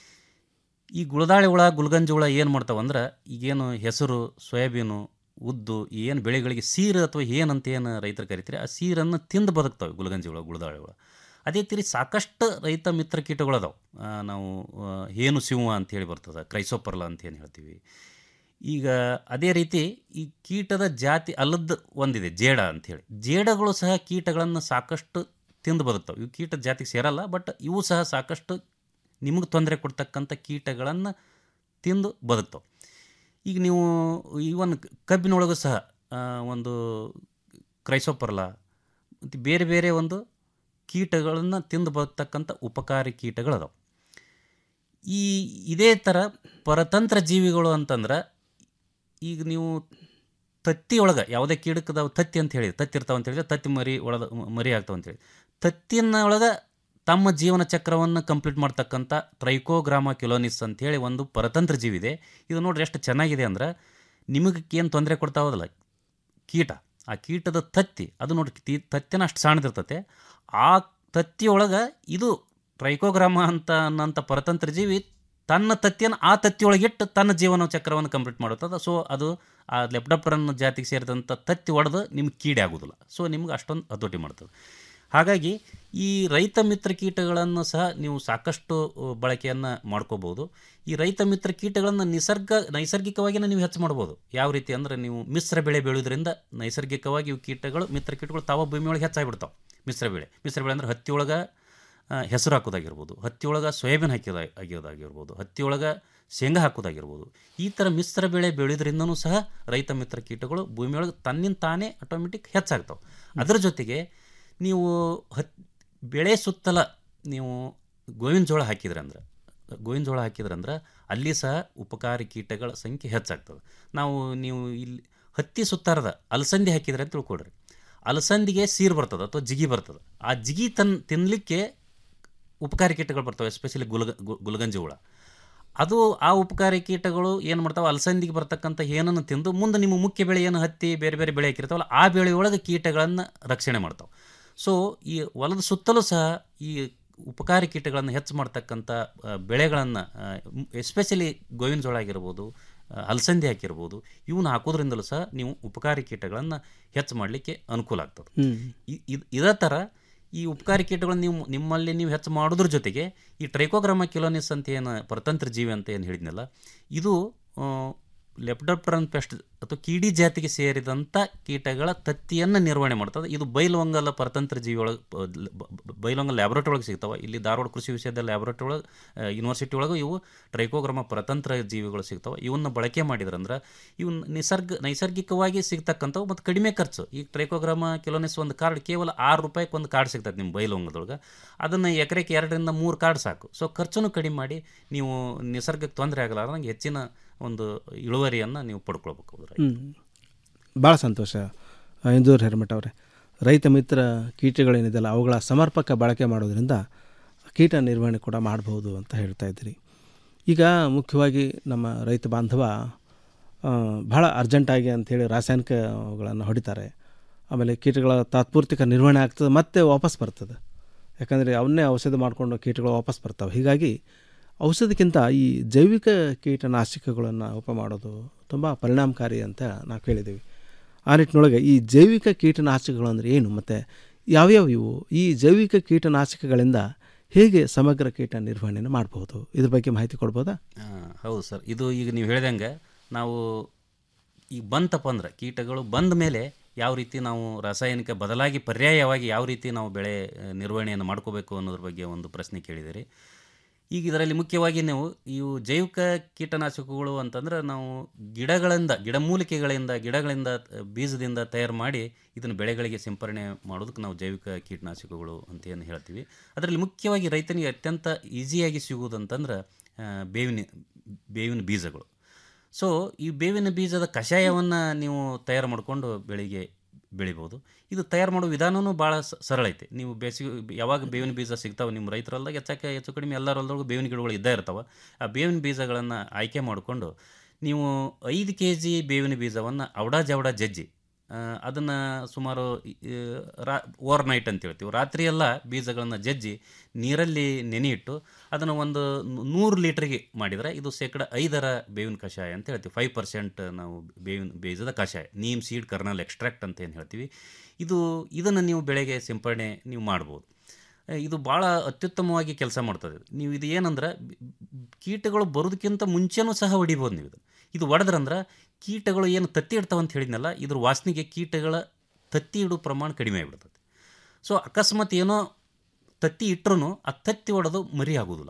Q: ಈ ಗುಳದಾಳಿ ಹುಳ ಗುಲ್ಗಂಜಿ ಹುಳ ಏನು ಮಾಡ್ತಾವೆ ಅಂದ್ರೆ ಈಗೇನು ಹೆಸರು ಸೋಯಾಬೀನು ಉದ್ದು ಏನು ಬೆಳೆಗಳಿಗೆ ಸೀರು ಅಥವಾ ಏನಂತ ಏನು ರೈತರು ಕರಿತಾರೆ ಆ ಸೀರನ್ನು ತಿಂದು ಬದುಕ್ತವೆ ಗುಲ್ಗಂಜಿ ಹುಳ ಗುಳದಾಳಿ ಹುಳ ಅದೇ ರೀತಿ ಸಾಕಷ್ಟು ರೈತ ಮಿತ್ರ ಕೀಟಗಳು ಅದಾವೆ ನಾವು ಆ, ಹೇನು ಸಿಂಹ ಅಂತೇಳಿ ಬರ್ತದೆ ಕ್ರೈಸೋಪರ್ಲ ಅಂತ ಏನು ಹೇಳ್ತೀವಿ ಈಗ ಅದೇ ರೀತಿ ಈ ಕೀಟದ ಜಾತಿ ಅಲ್ಲದ ಒಂದಿದೆ ಜೇಡ ಅಂಥೇಳಿ ಜೇಡಗಳು ಸಹ ಕೀಟಗಳನ್ನು ಸಾಕಷ್ಟು ತಿಂದು ಬದುಕ್ತವೆ ಇವು ಕೀಟ ಜಾತಿಗೆ ಸೇರಲ್ಲ ಬಟ್ ಇವು ಸಹ ಸಾಕಷ್ಟು ನಿಮಗೆ ತೊಂದರೆ ಕೊಡ್ತಕ್ಕಂಥ ಕೀಟಗಳನ್ನು ತಿಂದು ಬದುಕ್ತವೆ ಈಗ ನೀವು ಇವನ್ ಕಬ್ಬಿನೊಳಗೂ ಸಹ ಆ, ಒಂದು ಕ್ರೈಸೋಪರ್ಲ ಮತ್ತು ಬೇರೆ ಬೇರೆ ಒಂದು ಕೀಟಗಳನ್ನು ತಿಂದು ಬದುಕ್ತಕ್ಕಂಥ ಉಪಕಾರಿ ಕೀಟಗಳದಾವೆ ಈ ಇದೇ ಥರ ಪರತಂತ್ರ ಜೀವಿಗಳು ಅಂತಂದ್ರೆ ಈಗ ನೀವು ತತ್ತಿ ಒಳಗೆ ಯಾವುದೇ ಕೀಟಕ್ಕದಾವ ತತ್ತಿ ಅಂತ ಹೇಳಿ ತತ್ತಿ ಇರ್ತಾವೆ ಅಂತ ಹೇಳಿದ್ರೆ ತತ್ತಿ ಮರಿ ಒಳದ ಮರಿ ಆಗ್ತಾವೆ ಅಂತೇಳಿ ತತ್ತಿನ ಒಳಗೆ ತಮ್ಮ ಜೀವನ ಚಕ್ರವನ್ನು ಕಂಪ್ಲೀಟ್ ಮಾಡ್ತಕ್ಕಂಥ ಟ್ರೈಕೋಗ್ರಾಮ ಕಿಲೋನಿಸ್ ಅಂತೇಳಿ ಒಂದು ಪರತಂತ್ರ ಜೀವಿ ಇದೆ ಇದು ನೋಡ್ರಿ ಎಷ್ಟು ಚೆನ್ನಾಗಿದೆ ಅಂದ್ರೆ ನಿಮಗೆ ಏನು ತೊಂದರೆ ಕೊಡ್ತಾವದಲ್ಲ ಕೀಟ ಆ ಕೀಟದ ತತ್ತಿ ಅದು ನೋಡಿ ತಿ ತತ್ತಿನ ಅಷ್ಟು ಸಣ್ಣದಿರ್ತತೆ ಆ ತತ್ತಿಯೊಳಗೆ ಇದು ಟ್ರೈಕೋಗ್ರಾಮ ಅಂತ ಅನ್ನೋಂಥ ಪರತಂತ್ರ ಜೀವಿ ತನ್ನ ತತ್ತಿಯನ್ನು ಆ ತತ್ತಿಯೊಳಗಿಟ್ಟು ತನ್ನ ಜೀವನ ಚಕ್ರವನ್ನು ಕಂಪ್ಲೀಟ್ ಮಾಡುತ್ತದೆ ಸೊ ಅದು ಆ ಲೆಪ್ಡಪ್ಟರನ್ ಜಾತಿಗೆ ಸೇರಿದಂಥ ತತ್ತಿ ಒಡೆದು ನಿಮ್ಗೆ ಕೀಡೆ ಆಗೋದಿಲ್ಲ ಸೊ ನಿಮ್ಗೆ ಅಷ್ಟೊಂದು ಹತೋಟಿ ಮಾಡ್ತದೆ ಹಾಗಾಗಿ ಈ ರೈತ ಮಿತ್ರ ಕೀಟಗಳನ್ನು ಸಹ ನೀವು ಸಾಕಷ್ಟು ಬಳಕೆಯನ್ನು ಮಾಡ್ಕೋಬೋದು ಈ ರೈತ ಮಿತ್ರ ಕೀಟಗಳನ್ನು ನಿಸರ್ಗ ನೈಸರ್ಗಿಕವಾಗಿಯೇ ನೀವು ಹೆಚ್ಚು ಮಾಡ್ಬೋದು ಯಾವ ರೀತಿ ಅಂದರೆ ನೀವು ಮಿಶ್ರ ಬೆಳೆ ಬೆಳೆಯೋದ್ರಿಂದ ನೈಸರ್ಗಿಕವಾಗಿ ಇವು ಕೀಟಗಳು ಮಿತ್ರ ಕೀಟಗಳು ತಾವ ಭೂಮಿಯೊಳಗೆ ಹೆಚ್ಚಾಗಿಬಿಡ್ತಾವೆ ಮಿಶ್ರ ಬೆಳೆ ಮಿಶ್ರ ಬೆಳೆ ಅಂದರೆ ಹತ್ತಿಯೊಳಗೆ ಆ, ಹೆಸರು ಹಾಕೋದಾಗಿರ್ಬೋದು ಹತ್ತಿಯೊಳಗೆ ಸೋಯಾಬೀನ್ ಹಾಕಿದ ಆಗಿರೋದಾಗಿರ್ಬೋದು ಹತ್ತಿಯೊಳಗೆ ಶೇಂಗಾ ಹಾಕೋದಾಗಿರ್ಬೋದು ಈ ಥರ ಮಿಶ್ರ ಬೆಳೆ ಬೆಳೆಯೋದ್ರಿಂದನೂ ಸಹ ರೈತ ಮಿತ್ರ ಕೀಟಗಳು ಭೂಮಿಯೊಳಗೆ ತನ್ನಿಂದ ತಾನೇ ಆಟೋಮೆಟಿಕ್ ಹೆಚ್ಚಾಗ್ತಾವೆ ಅದರ ಜೊತೆಗೆ ನೀವು ಹತ್ ಬೆಳೆ ಸುತ್ತಲ ನೀವು ಗೋವಿನ ಜೋಳ ಹಾಕಿದ್ರಿ ಅಂದ್ರೆ ಗೋವಿನ ಜೋಳ ಹಾಕಿದ್ರಂದ್ರೆ ಅಲ್ಲಿ ಸಹ ಉಪಕಾರಿ ಕೀಟಗಳ ಸಂಖ್ಯೆ ಹೆಚ್ಚಾಗ್ತದೆ ನಾವು ನೀವು ಇಲ್ಲಿ ಹತ್ತಿ ಸುತ್ತಾರದ ಅಲಸಂದಿ ಹಾಕಿದ್ರೆ ಅಂತ ತಿಳ್ಕೊಡ್ರಿ ಅಲಸಂದಿಗೆ ಸೀರು ಬರ್ತದೆ ಅಥವಾ ಜಿಗಿ ಬರ್ತದೆ ಆ ಜಿಗಿ ತನ್ ತಿನ್ನಲಿಕ್ಕೆ ಉಪಕಾರಿ ಕೀಟಗಳು ಬರ್ತವೆ ಎಸ್ಪೆಷಲಿ ಗುಲ್ಗ ಗು- ಗುಲ್ಗಂಜಿ ಹುಳ ಅದು ಆ ಉಪಕಾರಿ ಕೀಟಗಳು ಏನು ಮಾಡ್ತಾವೆ ಅಲಸಂದಿಗೆ ಬರ್ತಕ್ಕಂಥ ಏನನ್ನು ತಿಂದು ಮುಂದೆ ನಿಮ್ಮ ಮುಖ್ಯ ಬೆಳೆ ಏನು ಹತ್ತಿ ಬೇರೆ ಬೇರೆ ಬೆಳೆ ಹಾಕಿರ್ತಾವಲ್ಲ ಆ ಬೆಳೆಯೊಳಗೆ ಕೀಟಗಳನ್ನು ರಕ್ಷಣೆ ಮಾಡ್ತಾವೆ ಸೊ ಈ ಹೊಲದ ಸುತ್ತಲೂ ಸಹ ಈ ಉಪಕಾರಿ ಕೀಟಗಳನ್ನು ಹೆಚ್ಚು ಮಾಡ್ತಕ್ಕಂಥ ಬೆಳೆಗಳನ್ನು ಎಸ್ಪೆಷಲಿ ಗೋವಿನ ಜೋಳ ಆಗಿರ್ಬೋದು ಆ, ಅಲಸಂದಿ ಹಾಕಿರ್ಬೋದು ಇವನ್ನ ಹಾಕೋದ್ರಿಂದಲೂ ಸಹ ನೀವು ಉಪಕಾರಿ ಕೀಟಗಳನ್ನು ಹೆಚ್ಚು ಮಾಡಲಿಕ್ಕೆ ಅನುಕೂಲ ಆಗ್ತದೆ
P: ಹ್ಮ್.
Q: ಇ- ಇದ್- ಇದೇ ಥರ ಈ ಉಪಕಾರಿ ಕೀಟಗಳನ್ನು ನೀವು ನಿಮ್ಮಲ್ಲಿ ನೀವು ಹೆಚ್ಚು ಮಾಡೋದ್ರ ಜೊತೆಗೆ ಈ ಟ್ರೈಕೋಗ್ರಾಮ ಕಿಲೋನಿಸ್ ಅಂತ ಏನು ಪರತಂತ್ರ ಜೀವಿ ಅಂತ ಏನು ಹೇಳಿದ್ನಲ್ಲ ಇದು ಲೆಪ್ಡಪ್ಟರನ್ ಪೆಸ್ಟ್ ಅಥವಾ ಕೀಡಿ ಜಾತಿಗೆ ಸೇರಿದಂಥ ಕೀಟಗಳ ತತ್ತಿಯನ್ನು ನಿರ್ವಹಣೆ ಮಾಡ್ತದೆ ಇದು ಬೈಲವಂಗಲ ಪರತಂತ್ರ ಜೀವಿ ಒಳಗೆ ಬೈಲವಂಗಲ್ ಲ್ಯಾಬ್ರೇಟರಿ ಒಳಗೆ ಸಿಗ್ತಾವೆ ಇಲ್ಲಿ ಧಾರವಾಡ ಕೃಷಿ ವಿಷಯದ ಲ್ಯಾಬ್ರೇಟರಿ ಒಳಗೆ ಯೂನಿವರ್ಸಿಟಿ ಒಳಗೆ ಇವು ಟ್ರೈಕೋಗ್ರಾಮ ಪರತಂತ್ರ ಜೀವಿಗಳು ಸಿಗ್ತಾವೆ ಇವನ್ನ ಬಳಕೆ ಮಾಡಿದ್ರಂದ್ರೆ ಇವು ನಿಸರ್ಗ ನೈಸರ್ಗಿಕವಾಗಿ ಸಿಗ್ತಕ್ಕಂಥವು ಮತ್ತು ಕಡಿಮೆ ಖರ್ಚು ಈ ಟ್ರೈಕೋಗ್ರಾಮ ಕಿಲೋನಿಸ್ ಒಂದು ಕಾರ್ಡ್ ಕೇವಲ ಆರು ರೂಪಾಯಿಗೆ ಒಂದು ಕಾರ್ಡ್ ಸಿಗ್ತದೆ ನಿಮ್ಮ ಬೈಲವಂಗದೊಳಗೆ ಅದನ್ನು ಎಕರೆಗೆ ಎರಡರಿಂದ ಮೂರು ಕಾರ್ಡ್ ಸಾಕು ಸೊ ಖರ್ಚನ್ನು ಕಡಿಮೆ ಮಾಡಿ ನೀವು ನಿಸರ್ಗಕ್ಕೆ ತೊಂದರೆ ಆಗಲಾರ್ದಂಗೆ ಹೆಚ್ಚಿನ ಒಂದು ಇಳುವರಿಯನ್ನು ನೀವು ಪಡ್ಕೊಳ್ಬೇಕು ಅದ್ರ
P: ಹ್ಞೂ ಭಾಳ ಸಂತೋಷ ಆ, ಇಂದೂರ್ ಹಿರಮಠ ಅವರೇ ರೈತ ಮಿತ್ರ ಕೀಟಗಳೇನಿದೆಯಲ್ಲ ಅವುಗಳ ಸಮರ್ಪಕ ಬಳಕೆ ಮಾಡೋದ್ರಿಂದ ಕೀಟ ನಿರ್ವಹಣೆ ಕೂಡ ಮಾಡ್ಬೋದು ಅಂತ ಹೇಳ್ತಾ ಇದ್ದೀರಿ ಈಗ ಮುಖ್ಯವಾಗಿ ನಮ್ಮ ರೈತ ಬಾಂಧವ ಆ, ಬಹಳ ಅರ್ಜೆಂಟಾಗಿ ಅಂಥೇಳಿ ರಾಸಾಯನಿಕಗಳನ್ನು ಹೊಡಿತಾರೆ ಆಮೇಲೆ ಕೀಟಗಳ ತಾತ್ಪೂರ್ತಿಕ ನಿರ್ವಹಣೆ ಆಗ್ತದೆ ಮತ್ತೆ ವಾಪಸ್ ಬರ್ತದೆ ಯಾಕಂದರೆ ಅವನ್ನೇ ಔಷಧ ಮಾಡಿಕೊಂಡು ಕೀಟಗಳು ವಾಪಸ್ ಬರ್ತಾವೆ ಹೀಗಾಗಿ ಔಷಧಕ್ಕಿಂತ ಈ ಜೈವಿಕ ಕೀಟನಾಶಕಗಳನ್ನು ಉಪ ಮಾಡೋದು ತುಂಬ ಪರಿಣಾಮಕಾರಿ ಅಂತ ನಾವು ಕೇಳಿದ್ದೀವಿ ಆ ನಿಟ್ಟಿನೊಳಗೆ ಈ ಜೈವಿಕ ಕೀಟನಾಶಕಗಳು ಅಂದರೆ ಏನು ಮತ್ತು ಯಾವ್ಯಾವ ಇವು ಈ ಜೈವಿಕ ಕೀಟನಾಶಕಗಳಿಂದ ಹೇಗೆ ಸಮಗ್ರ ಕೀಟ ನಿರ್ವಹಣೆಯನ್ನು ಮಾಡಬಹುದು ಇದ್ರ ಬಗ್ಗೆ ಮಾಹಿತಿ ಕೊಡ್ಬೋದಾ
Q: ಆ, ಹೌದು ಸರ್ ಇದು ಈಗ ನೀವು ಹೇಳ್ದಂಗೆ ನಾವು ಈಗ ಬಂತಪ್ಪ ಅಂದ್ರೆ ಕೀಟಗಳು ಬಂದ ಮೇಲೆ ಯಾವ ರೀತಿ ನಾವು ರಾಸಾಯನಿಕ ಬದಲಾಗಿ ಪರ್ಯಾಯವಾಗಿ ಯಾವ ರೀತಿ ನಾವು ಬೆಳೆ ಆ, ನಿರ್ವಹಣೆಯನ್ನು ಮಾಡ್ಕೋಬೇಕು ಅನ್ನೋದ್ರ ಬಗ್ಗೆ ಒಂದು ಪ್ರಶ್ನೆ ಕೇಳಿದಿರಿ ಈಗ ಇದರಲ್ಲಿ ಮುಖ್ಯವಾಗಿ ನೀವು ಇವು ಜೈವಿಕ ಕೀಟನಾಶಕಗಳು ಅಂತಂದ್ರೆ ನಾವು ಗಿಡಗಳಿಂದ ಗಿಡಮೂಲಿಕೆಗಳಿಂದ ಗಿಡಗಳಿಂದ ಆ, ಬೀಜದಿಂದ ತಯಾರು ಮಾಡಿ ಇದನ್ನು ಬೆಳೆಗಳಿಗೆ ಸಿಂಪರಣೆ ಮಾಡೋದಕ್ಕೆ ನಾವು ಜೈವಿಕ ಕೀಟನಾಶಕಗಳು ಅಂತ ಏನು ಹೇಳ್ತೀವಿ ಅದರಲ್ಲಿ ಮುಖ್ಯವಾಗಿ ರೈತನಿಗೆ ಅತ್ಯಂತ ಈಸಿಯಾಗಿ ಸಿಗುವುದಂತಂದ್ರೆ ಆ, ಬೇವಿನ ಬೇವಿನ ಬೀಜಗಳು ಸೊ ಈ ಬೇವಿನ ಬೀಜದ ಕಷಾಯವನ್ನು ನೀವು ತಯಾರು ಮಾಡಿಕೊಂಡು ಬೆಳೆಗೆ ಬೆಳಿಬೋದು ಇದು ತಯಾರು ಮಾಡೋ ವಿಧಾನವೂ ಭಾಳ ಸ- ಸರಳ ಐತೆ ನೀವು ಬೇಸಿಗೆ ಯಾವಾಗ ಬೇವಿನ ಬೀಜ ಸಿಗ್ತಾವೆ ನಿಮ್ಮ ರೈತರಲ್ದಾಗ ಹೆಚ್ಚಾಕೆ ಹೆಚ್ಚು ಕಡಿಮೆ ಎಲ್ಲರ ಹೊಲದೊಳಗೂ ಬೇವಿನ ಗಿಡಗಳು ಇದ್ದೇ ಇರ್ತಾವೆ ಆ ಬೇವಿನ ಬೀಜಗಳನ್ನು ಆಯ್ಕೆ ಮಾಡಿಕೊಂಡು ನೀವು ಐದು ಕೆ ಜಿ ಬೇವಿನ ಬೀಜವನ್ನು ಅವಡ ಜವಡ ಜಜ್ಜಿ ಅದನ್ನು ಸುಮಾರು ಈ, ರಾ ಓವರ್ ನೈಟ್ ಅಂತ ಹೇಳ್ತೀವಿ ರಾತ್ರಿ ಎಲ್ಲ ಬೀಜಗಳನ್ನು ಜಜ್ಜಿ ನೀರಲ್ಲಿ ನೆನೆಯಿಟ್ಟು ಅದನ್ನು ಒಂದು ನೂ- ನೂರು ಲೀಟ್ರಿಗೆ ಮಾಡಿದರೆ ಇದು ಶೇಕಡ ಐದರ ಬೇವಿನ ಕಷಾಯ ಅಂತ ಹೇಳ್ತೀವಿ ಫೈವ್ ಪರ್ಸೆಂಟ್ ನಾವು ಬೇವಿನ ಬೀಜದ ಕಷಾಯ ನೀಮ್ ಸೀಡ್ ಕರ್ನಲ್ ಎಕ್ಸ್ಟ್ರಾಕ್ಟ್ ಅಂತ ಏನು ಹೇಳ್ತೀವಿ ಇದು ಇದನ್ನು ನೀವು ಬೆಳೆಗೆ ಸಿಂಪರಣೆ ನೀವು ಮಾಡ್ಬೋದು ಆ, ಇದು ಭಾಳ ಅತ್ಯುತ್ತಮವಾಗಿ ಕೆಲಸ ಮಾಡ್ತದೆ ನೀವು ಇದು ಏನಂದ್ರೆ ಬಿ- ಕೀಟಗಳು ಬರೋದಕ್ಕಿಂತ ಮುಂಚೆನೂ ಸಹ ಹೊಡಿಬೋದು ನೀವು ಇದು ಇದು ಹೊಡೆದ್ರಂದ್ರೆ ಕೀಟಗಳು ಏನು ತತ್ತಿ ಇಡ್ತಾವೆ ಅಂತ ಹೇಳಿದ್ನಲ್ಲ ಇದ್ರ ವಾಸನೆಗೆ ಕೀಟಗಳ ತತ್ತಿ ಇಡೋ ಪ್ರಮಾಣ ಕಡಿಮೆ ಆಗಿಬಿಡ್ತದೆ ಸೊ ಅಕಸ್ಮಾತ್ ಏನೋ ತತ್ತಿ ಇಟ್ಟರು ಆ ತತ್ತಿ ಹೊಡೆದು ಮರಿ ಆಗೋದಿಲ್ಲ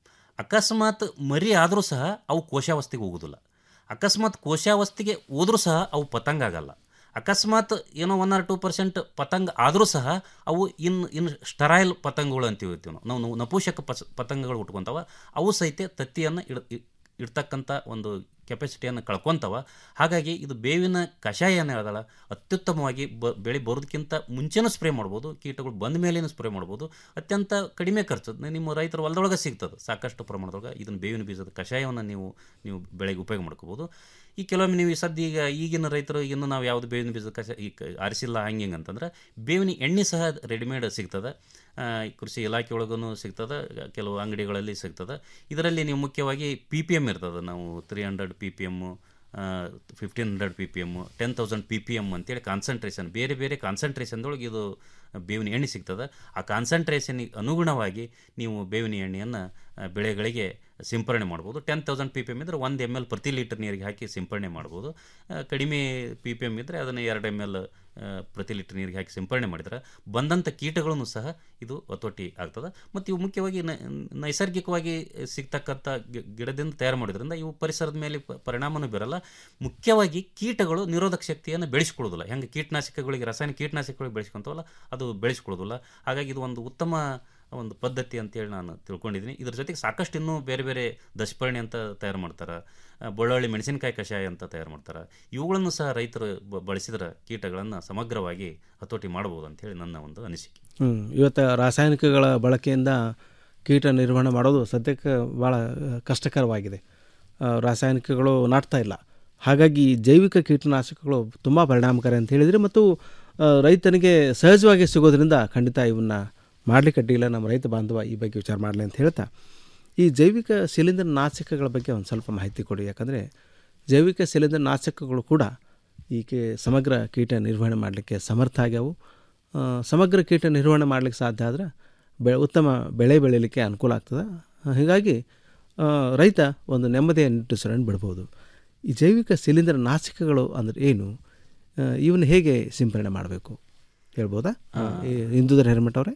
Q: ಅಕಸ್ಮಾತ್ ಮರಿ ಆದರೂ ಸಹ ಅವು ಕೋಶಾವಸ್ಥೆಗೆ ಹೋಗೋದಿಲ್ಲ ಅಕಸ್ಮಾತ್ ಕೋಶಾವಸ್ಥೆಗೆ ಹೋದರೂ ಸಹ ಅವು ಪತಂಗ ಆಗಲ್ಲ ಅಕಸ್ಮಾತ್ ಏನೋ ಒನ್ ಆರ್ ಟೂ ಪರ್ಸೆಂಟ್ ಪತಂಗ ಆದರೂ ಸಹ ಅವು ಇನ್ನು ಇನ್ನು ಸ್ಟರೈಲ್ ಪತಂಗಗಳು ಅಂತೀವಿ ನಾವು ನಾವು ನಾವು ನಪುಷಕ ಪಸ್ ಪತಂಗಗಳು ಉಟ್ಕೊತಾವ ಅವು ಸಹಿತ ತತ್ತಿಯನ್ನು ಇಡ್ ಇ- ಇಡ್ತಕ್ಕಂಥ ಒಂದು ಕೆಪಾಸಿಟಿಯನ್ನು ಕಳ್ಕೊತಾವ ಹಾಗಾಗಿ ಇದು ಬೇವಿನ ಕಷಾಯ ಏನು ಹೇಳ್ದಲ್ಲ ಅತ್ಯುತ್ತಮವಾಗಿ ಬ ಬೆಳೆ ಬರೋದಕ್ಕಿಂತ ಮುಂಚೆನೂ ಸ್ಪ್ರೇ ಮಾಡ್ಬೋದು ಕೀಟಗಳು ಬಂದ ಮೇಲೇನೂ ಸ್ಪ್ರೇ ಮಾಡ್ಬೋದು ಅತ್ಯಂತ ಕಡಿಮೆ ಖರ್ಚು ನಿಮ್ಮ ರೈತರ ಹೊಲದೊಳಗೆ ಸಿಗ್ತದೆ ಸಾಕಷ್ಟು ಪ್ರಮಾಣದೊಳಗೆ ಇದನ್ನು ಬೇವಿನ ಬೀಜದ ಕಷಾಯವನ್ನು ನೀವು ನೀವು ಬೆಳೆಗೆ ಉಪಯೋಗ ಮಾಡ್ಕೋಬೋದು ಈ ಕೆಲವೊಮ್ಮೆ ನೀವು ಸದ್ಯ ಈಗ ಈಗಿನ ರೈತರು ಇನ್ನು ನಾವು ಯಾವುದು ಬೇವಿನ ಬೀಜದ ಕಷಾಯ ಈ ಕ- ಆರಿಸಿಲ್ಲ ಹಂಗೆ ಹಿಂಗೆ ಅಂತಂದ್ರೆ ಬೇವಿನ ಎಣ್ಣೆ ಸಹ ರೆಡಿಮೇಡ್ ಸಿಗ್ತದೆ ಆ, ಈ ಕೃಷಿ ಇಲಾಖೆ ಒಳಗೂ ಸಿಗ್ತದೆ ಕೆಲವು ಅಂಗಡಿಗಳಲ್ಲಿ ಸಿಗ್ತದೆ ಇದರಲ್ಲಿ ನೀವು ಮುಖ್ಯವಾಗಿ ಪಿ ಪಿ ಎಮ್ ಇರ್ತದೆ ನಾವು three hundred P P M fifteen hundred P P M ten thousand P P M ಅಂತೇಳಿ ಕಾನ್ಸಂಟ್ರೇಷನ್ ಬೇರೆ ಬೇರೆ ಕಾನ್ಸಂಟ್ರೇಷನ್ದೊಳಗೆ ಇದು ಬೇವಿನ ಎಣ್ಣೆ ಸಿಗ್ತದೆ ಆ ಕಾನ್ಸಂಟ್ರೇಷನ್ಗೆ ಅನುಗುಣವಾಗಿ ನೀವು ಬೇವಿನ ಎಣ್ಣೆಯನ್ನು ಬೆಳೆಗಳಿಗೆ ಸಿಂಪರಣೆ ಮಾಡ್ಬೋದು ten thousand P P M ಇದ್ದರೆ ಒಂದು ಎಮ್ ಎಲ್ ಪ್ರತಿ ಲೀಟರ್ ನೀರಿಗೆ ಹಾಕಿ ಸಿಂಪರಣೆ ಮಾಡ್ಬೋದು ಆ, ಕಡಿಮೆ ಪಿ ಪಿ ಎಮ್ ಇದ್ದರೆ ಅದನ್ನು ಎರಡು ಎಮ್ ಎಲ್ ಪ್ರತಿ ಲೀಟರ್ ನೀರಿಗೆ ಹಾಕಿ ಸಿಂಪರಣೆ ಮಾಡಿದ್ರೆ ಬಂದಂಥ ಕೀಟಗಳನ್ನು ಸಹ ಇದು ಹತೋಟಿ ಆಗ್ತದೆ ಮತ್ತು ಇವು ಮುಖ್ಯವಾಗಿ ನ- ನೈಸರ್ಗಿಕವಾಗಿ ಸಿಗ್ತಕ್ಕಂಥ ಗಿ- ಗಿಡದಿಂದ ತಯಾರು ಮಾಡೋದ್ರಿಂದ ಇವು ಪರಿಸರದ ಮೇಲೆ ಪ- ಪರಿಣಾಮನೂ ಬೀರಲ್ಲ ಮುಖ್ಯವಾಗಿ ಕೀಟಗಳು ನಿರೋಧಕ ಶಕ್ತಿಯನ್ನು ಬೆಳೆಸ್ಕೊಳ್ಳೋದಿಲ್ಲ ಹೆಂಗೆ ಕೀಟನಾಶಕಗಳಿಗೆ ರಾಸಾಯನಿಕ ಕೀಟನಾಶಕಗಳಿಗೆ ಬೆಳೆಸ್ಕೊಂತವಲ್ಲ ಅದು ಬೆಳೆಸ್ಕೊಳ್ಳೋದಿಲ್ಲ ಹಾಗಾಗಿ ಇದು ಒಂದು ಉತ್ತಮ ಒಂದು ಪದ್ಧತಿ ಅಂತೇಳಿ ನಾನು ತಿಳ್ಕೊಂಡಿದ್ದೀನಿ ಇದ್ರ ಜೊತೆಗೆ ಸಾಕಷ್ಟು ಇನ್ನೂ ಬೇರೆ ಬೇರೆ ದಶಪರ್ಣಿ ಅಂತ ತಯಾರು ಮಾಡ್ತಾರೆ ಆ, ಬೆಳ್ಳುಳ್ಳಿ ಮೆಣಸಿನಕಾಯಿ ಕಷಾಯ ಅಂತ ತಯಾರು ಮಾಡ್ತಾರೆ ಇವುಗಳನ್ನು ಸಹ ರೈತರು ಬ- ಬಳಸಿದ್ರೆ ಕೀಟಗಳನ್ನು ಸಮಗ್ರವಾಗಿ ಹತೋಟಿ ಮಾಡ್ಬೋದು ಅಂತೇಳಿ ನನ್ನ ಒಂದು ಅನಿಸಿಕೆ
P: ಹ್ಮ್. ಇವತ್ತು ರಾಸಾಯನಿಕಗಳ ಬಳಕೆಯಿಂದ ಕೀಟ ನಿರ್ವಹಣೆ ಮಾಡೋದು ಸದ್ಯಕ್ಕೆ ಭಾಳ ಕಷ್ಟಕರವಾಗಿದೆ ಆ, ರಾಸಾಯನಿಕಗಳು ನಾಟ್ತಾ ಇಲ್ಲ ಹಾಗಾಗಿ ಜೈವಿಕ ಕೀಟನಾಶಕಗಳು ತುಂಬ ಪರಿಣಾಮಕಾರಿ ಅಂತ ಹೇಳಿದರೆ ಮತ್ತು ಆ, ರೈತನಿಗೆ ಸಹಜವಾಗಿ ಸಿಗೋದ್ರಿಂದ ಖಂಡಿತ ಇವನ್ನ ಮಾಡಲಿಕ್ಕೆ ಅಡ್ಡಿಲ್ಲ ನಮ್ಮ ರೈತ ಬಾಂಧವ ಈ ಬಗ್ಗೆ ವಿಚಾರ ಮಾಡಲಿ ಅಂತ ಹೇಳ್ತಾ ಈ ಜೈವಿಕ ಶಿಲೀಂಧ್ರ ನಾಶಕಗಳ ಬಗ್ಗೆ ಒಂದು ಸ್ವಲ್ಪ ಮಾಹಿತಿ ಕೊಡಿ ಯಾಕಂದರೆ ಜೈವಿಕ ಶಿಲೀಂಧ್ರ ನಾಶಕಗಳು ಕೂಡ ಈಕೆ ಸಮಗ್ರ ಕೀಟ ನಿರ್ವಹಣೆ ಮಾಡಲಿಕ್ಕೆ ಸಮರ್ಥ ಆಗ್ಯಾವು ಆ, ಸಮಗ್ರ ಕೀಟ ನಿರ್ವಹಣೆ ಮಾಡಲಿಕ್ಕೆ ಸಾಧ್ಯ ಆದ್ರೆ ಬೆ ಉತ್ತಮ ಬೆಳೆ ಬೆಳೀಲಿಕ್ಕೆ ಅನುಕೂಲ ಆಗ್ತದೆ ಆ, ಹೀಗಾಗಿ ಆ, ರೈತ ಒಂದು ನೆಮ್ಮದಿಯ ನಿಟ್ಟುಸಿರನ್ನು ಬಿಡ್ಬೋದು ಈ ಜೈವಿಕ ಶಿಲೀಂಧ್ರ ನಾಶಕಗಳು ಅಂದರೆ ಏನು ಆ, ಇವನ್ನ ಹೇಗೆ ಸಿಂಪರಣೆ ಮಾಡಬೇಕು ಹೇಳ್ಬೋದಾ ಆ, ಈ ಇಂದುಧರ್ ಹೆರ್ಮಟ್ ಅವರೇ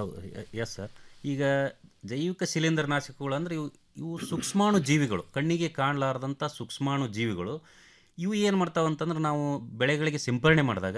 Q: ಎಸ್ ಸರ್ ಈಗ ಜೈವಿಕ ಶಿಲೀಂಧ್ರ ನಾಶಕಗಳು ಅಂದರೆ ಇವು ಇವು ಸೂಕ್ಷ್ಮಾಣು ಜೀವಿಗಳು ಕಣ್ಣಿಗೆ ಕಾಣಲಾರದಂಥ ಸೂಕ್ಷ್ಮಾಣು ಜೀವಿಗಳು ಇವು ಏನು ಮಾಡ್ತಾವೆ ಅಂತಂದ್ರೆ ನಾವು ಬೆಳೆಗಳಿಗೆ ಸಿಂಪರಣೆ ಮಾಡಿದಾಗ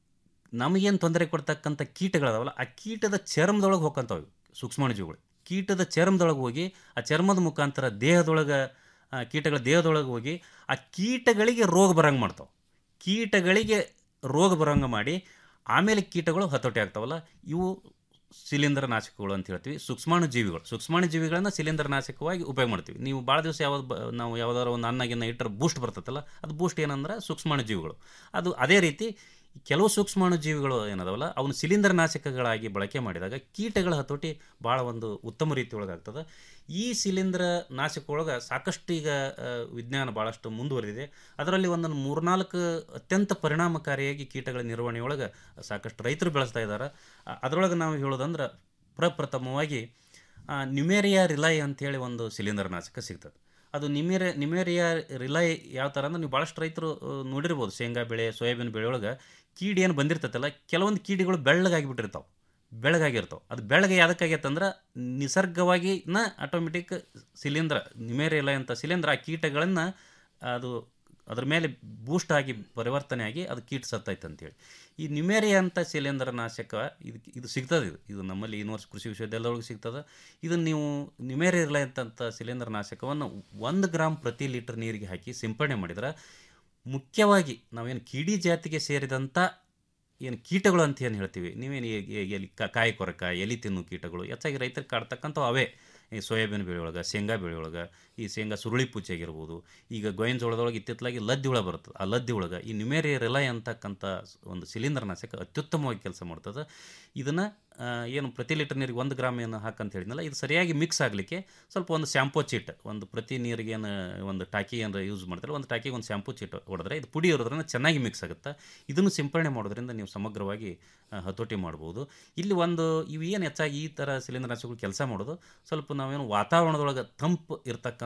Q: ನಮಗೇನು ತೊಂದರೆ ಕೊಡ್ತಕ್ಕಂಥ ಕೀಟಗಳದಾವಲ್ಲ ಆ ಕೀಟದ ಚರ್ಮದೊಳಗೆ ಹೋಗ್ಕೊಂತಾವೆ ಇವು ಸೂಕ್ಷ್ಮಾಣು ಜೀವಿಗಳು ಕೀಟದ ಚರ್ಮದೊಳಗೆ ಹೋಗಿ ಆ ಚರ್ಮದ ಮುಖಾಂತರ ದೇಹದೊಳಗೆ ಆ ಕೀಟಗಳ ದೇಹದೊಳಗೆ ಹೋಗಿ ಆ ಕೀಟಗಳಿಗೆ ರೋಗ ಬರಂಗೆ ಮಾಡ್ತಾವೆ ಕೀಟಗಳಿಗೆ ರೋಗ ಬರಂಗೆ ಮಾಡಿ ಆಮೇಲೆ ಕೀಟಗಳು ಹತೋಟಿ ಆಗ್ತಾವಲ್ಲ ಇವು ಶಿಲೀಂಧ್ರ ನಾಶಕಗಳು ಅಂತ ಹೇಳ್ತೀವಿ ಸೂಕ್ಷ್ಮಾಣು ಜೀವಿಗಳು ಸೂಕ್ಷ್ಮಾಣು ಜೀವಿಗಳನ್ನ ಶಿಲೀಂಧ್ರ ನಾಶಕವಾಗಿ ಉಪಯೋಗ ಮಾಡ್ತೀವಿ ನೀವು ಭಾಳ ದಿವಸ ಯಾವ್ದು ಬ ನಾವು ಯಾವ್ದಾದ್ರು ಒಂದು ಅನ್ನಗಿನ್ನ ಇಟ್ಟರೆ ಬೂಸ್ಟ್ ಬರ್ತೈತಲ್ಲ ಅದು ಬೂಸ್ಟ್ ಏನಂದ್ರೆ ಸೂಕ್ಷ್ಮಾಣು ಜೀವಿಗಳು ಅದು ಅದೇ ರೀತಿ ಕೆಲವು ಸೂಕ್ಷ್ಮಾಣು ಜೀವಿಗಳು ಏನದಾವಲ್ಲ ಅವನು ಶಿಲೀಂಧ್ರ ನಾಶಕಗಳಾಗಿ ಬಳಕೆ ಮಾಡಿದಾಗ ಕೀಟಗಳ ಹತೋಟಿ ಭಾಳ ಒಂದು ಉತ್ತಮ ರೀತಿ ಒಳಗಾಗ್ತದೆ ಈ ಶಿಲೀಂಧ್ರ ನಾಶಕದೊಳಗೆ ಸಾಕಷ್ಟು ಈಗ ಆ, ವಿಜ್ಞಾನ ಭಾಳಷ್ಟು ಮುಂದುವರೆದಿದೆ ಅದರಲ್ಲಿ ಒಂದೊಂದು ಮೂರ್ನಾಲ್ಕು ಅತ್ಯಂತ ಪರಿಣಾಮಕಾರಿಯಾಗಿ ಕೀಟಗಳ ನಿರ್ವಹಣೆಯೊಳಗೆ ಸಾಕಷ್ಟು ರೈತರು ಬೆಳೆಸ್ತಾ ಇದ್ದಾರೆ ಅದರೊಳಗೆ ನಾವು ಹೇಳೋದಂದ್ರೆ ಪ್ರಪ್ರಥಮವಾಗಿ ನ್ಯುಮೇರಿಯಾ ರಿಲೈ ಅಂತೇಳಿ ಒಂದು ಶಿಲೀಂಧ್ರ ನಾಶಕ ಸಿಗ್ತದೆ ಅದು ನಿಮೇರ ನಿಮೇರಿಯಾ ರಿಲೈ ಯಾವ ಥರ ಅಂದ್ರೆ ನೀವು ಭಾಳಷ್ಟು ರೈತರು ಆ, ನೋಡಿರ್ಬೋದು ಶೇಂಗಾ ಬೆಳೆ ಸೋಯಾಬೀನ್ ಬೆಳೆ ಒಳಗೆ ಕೀಡಿ ಏನು ಬಂದಿರ್ತೈತಲ್ಲ ಕೆಲವೊಂದು ಕೀಡಿಗಳು ಬೆಳ್ಳಗಾಗಿಬಿಟ್ಟಿರ್ತಾವೆ ಬೆಳಗಾಗಿರ್ತಾವೆ ಅದು ಬೆಳಗ್ಗೆ ಯಾವ್ದಕ್ಕಾಗೈತೆ ಅಂದ್ರೆ ನಿಸರ್ಗವಾಗಿ ನ ಆಟೋಮೆಟಿಕ್ ಶಿಲೀಂಧ್ರ ನಿಮೇರಿಯಲ ಅಂತ ಶಿಲೀಂಧ್ರ ಆ ಕೀಟಗಳನ್ನು ಅದು ಅದ್ರ ಮೇಲೆ ಬೂಸ್ಟ್ ಆಗಿ ಪರಿವರ್ತನೆ ಆಗಿ ಅದು ಕೀಟ ಸತ್ತೈತೆ ಅಂತೇಳಿ ಈ ನ್ಯುಮೇರಿಯಾ ಅಂತ ಶಿಲೀಂಧ್ರ ನಾಶಕ ಇದು ಇದು ಸಿಗ್ತದೆ ಇದು ಇದು ನಮ್ಮಲ್ಲಿ ಯೂನಿವರ್ಸ್ ಕೃಷಿ ವಿಶ್ವವಿದ್ಯಾಲಯದೊಳಗೆ ಸಿಗ್ತದೆ ಇದನ್ನು ನೀವು ನ್ಯುಮೇರಿಯಲ ಅಂತ ಶಿಲೀಂಧ್ರ ನಾಶಕವನ್ನು ಒಂದು ಗ್ರಾಮ್ ಪ್ರತಿ ಲೀಟರ್ ನೀರಿಗೆ ಹಾಕಿ ಸಿಂಪಡಣೆ ಮಾಡಿದ್ರೆ ಮುಖ್ಯವಾಗಿ ನಾವೇನು ಕೀಡಿ ಜಾತಿಗೆ ಸೇರಿದಂಥ ಏನು ಕೀಟಗಳು ಅಂತ ಏನು ಹೇಳ್ತೀವಿ ನೀವೇನು ಈ- ಈ- ಎಲಿ ಕಾ- ಕಾಯಿ ಕೊರಕ ಎಲಿ ತಿನ್ನು ಕೀಟಗಳು ಹೆಚ್ಚಾಗಿ ರೈತರಿಗೆ ಕಾಡ್ತಕ್ಕಂಥವು ಅವೇ ಈ ಸೋಯಾಬೀನ್ ಬೆಳೆ ಒಳಗೆ ಶೇಂಗಾ ಬೆಳೆ ಒಳಗೆ ಈ ಶೇಂಗಾ ಸುರುಳಿ ಪೂಚೆ ಆಗಿರ್ಬೋದು ಈಗ ಗೋವಿನ ಜೋಳದೊಳಗೆ ಇತ್ತಿತ್ತಲಾಗಿ ಲದ್ದಿ ಹುಳ ಬರ್ತದೆ ಆ ಲದ್ದಿ ಒಳಗೆ ಈ ನ್ಯುಮೇರಿ ರಿಲೈ ಅಂತಕ್ಕಂಥ ಸ್- ಒಂದು ಶಿಲೀಂಧ್ರ ನಾಶಕ ಅತ್ಯುತ್ತಮವಾಗಿ ಕೆಲಸ ಮಾಡ್ತದೆ ಇದನ್ನು ಏನು ಪ್ರತಿ ಲೀಟರ್ ನೀರಿಗೆ ಒಂದು ಗ್ರಾಮ್ ಏನು ಹಾಕಂತ ಹೇಳಿದ್ನಲ್ಲ ಇದು ಸರಿಯಾಗಿ ಮಿಕ್ಸ್ ಆಗಲಿಕ್ಕೆ ಸ್ವಲ್ಪ ಒಂದು ಶ್ಯಾಂಪೂ ಚೀಟ್ ಒಂದು ಪ್ರತಿ ನೀರಿಗೆ ಏನು ಒಂದು ಟಾಕಿ ಏನಾರ ಯೂಸ್ ಮಾಡ್ತಾರೆ ಒಂದು ಟಾಕಿಗೆ ಒಂದು ಶ್ಯಾಂಪೂ ಚೀಟ್ ಹೊಡೆದ್ರೆ ಇದು ಪುಡಿ ಇರೋದ್ರಿಂದ ಚೆನ್ನಾಗಿ ಮಿಕ್ಸ್ ಆಗುತ್ತೆ ಇದನ್ನು ಸಿಂಪರಣೆ ಮಾಡೋದ್ರಿಂದ ನೀವು ಸಮಗ್ರವಾಗಿ ಆ, ಹತೋಟಿ ಮಾಡ್ಬೋದು ಇಲ್ಲಿ ಒಂದು ಇವು ಏನು ಹೆಚ್ಚಾಗಿ ಈ ಥರ ಶಿಲೀಂಧ್ರ ನಾಶಕಗಳು ಕೆಲಸ ಮಾಡೋದು ಸ್ವಲ್ಪ ನಾವೇನು ವಾತಾವರಣದೊಳಗೆ ತಂಪು ಇರ್ತಕ್ಕಂಥ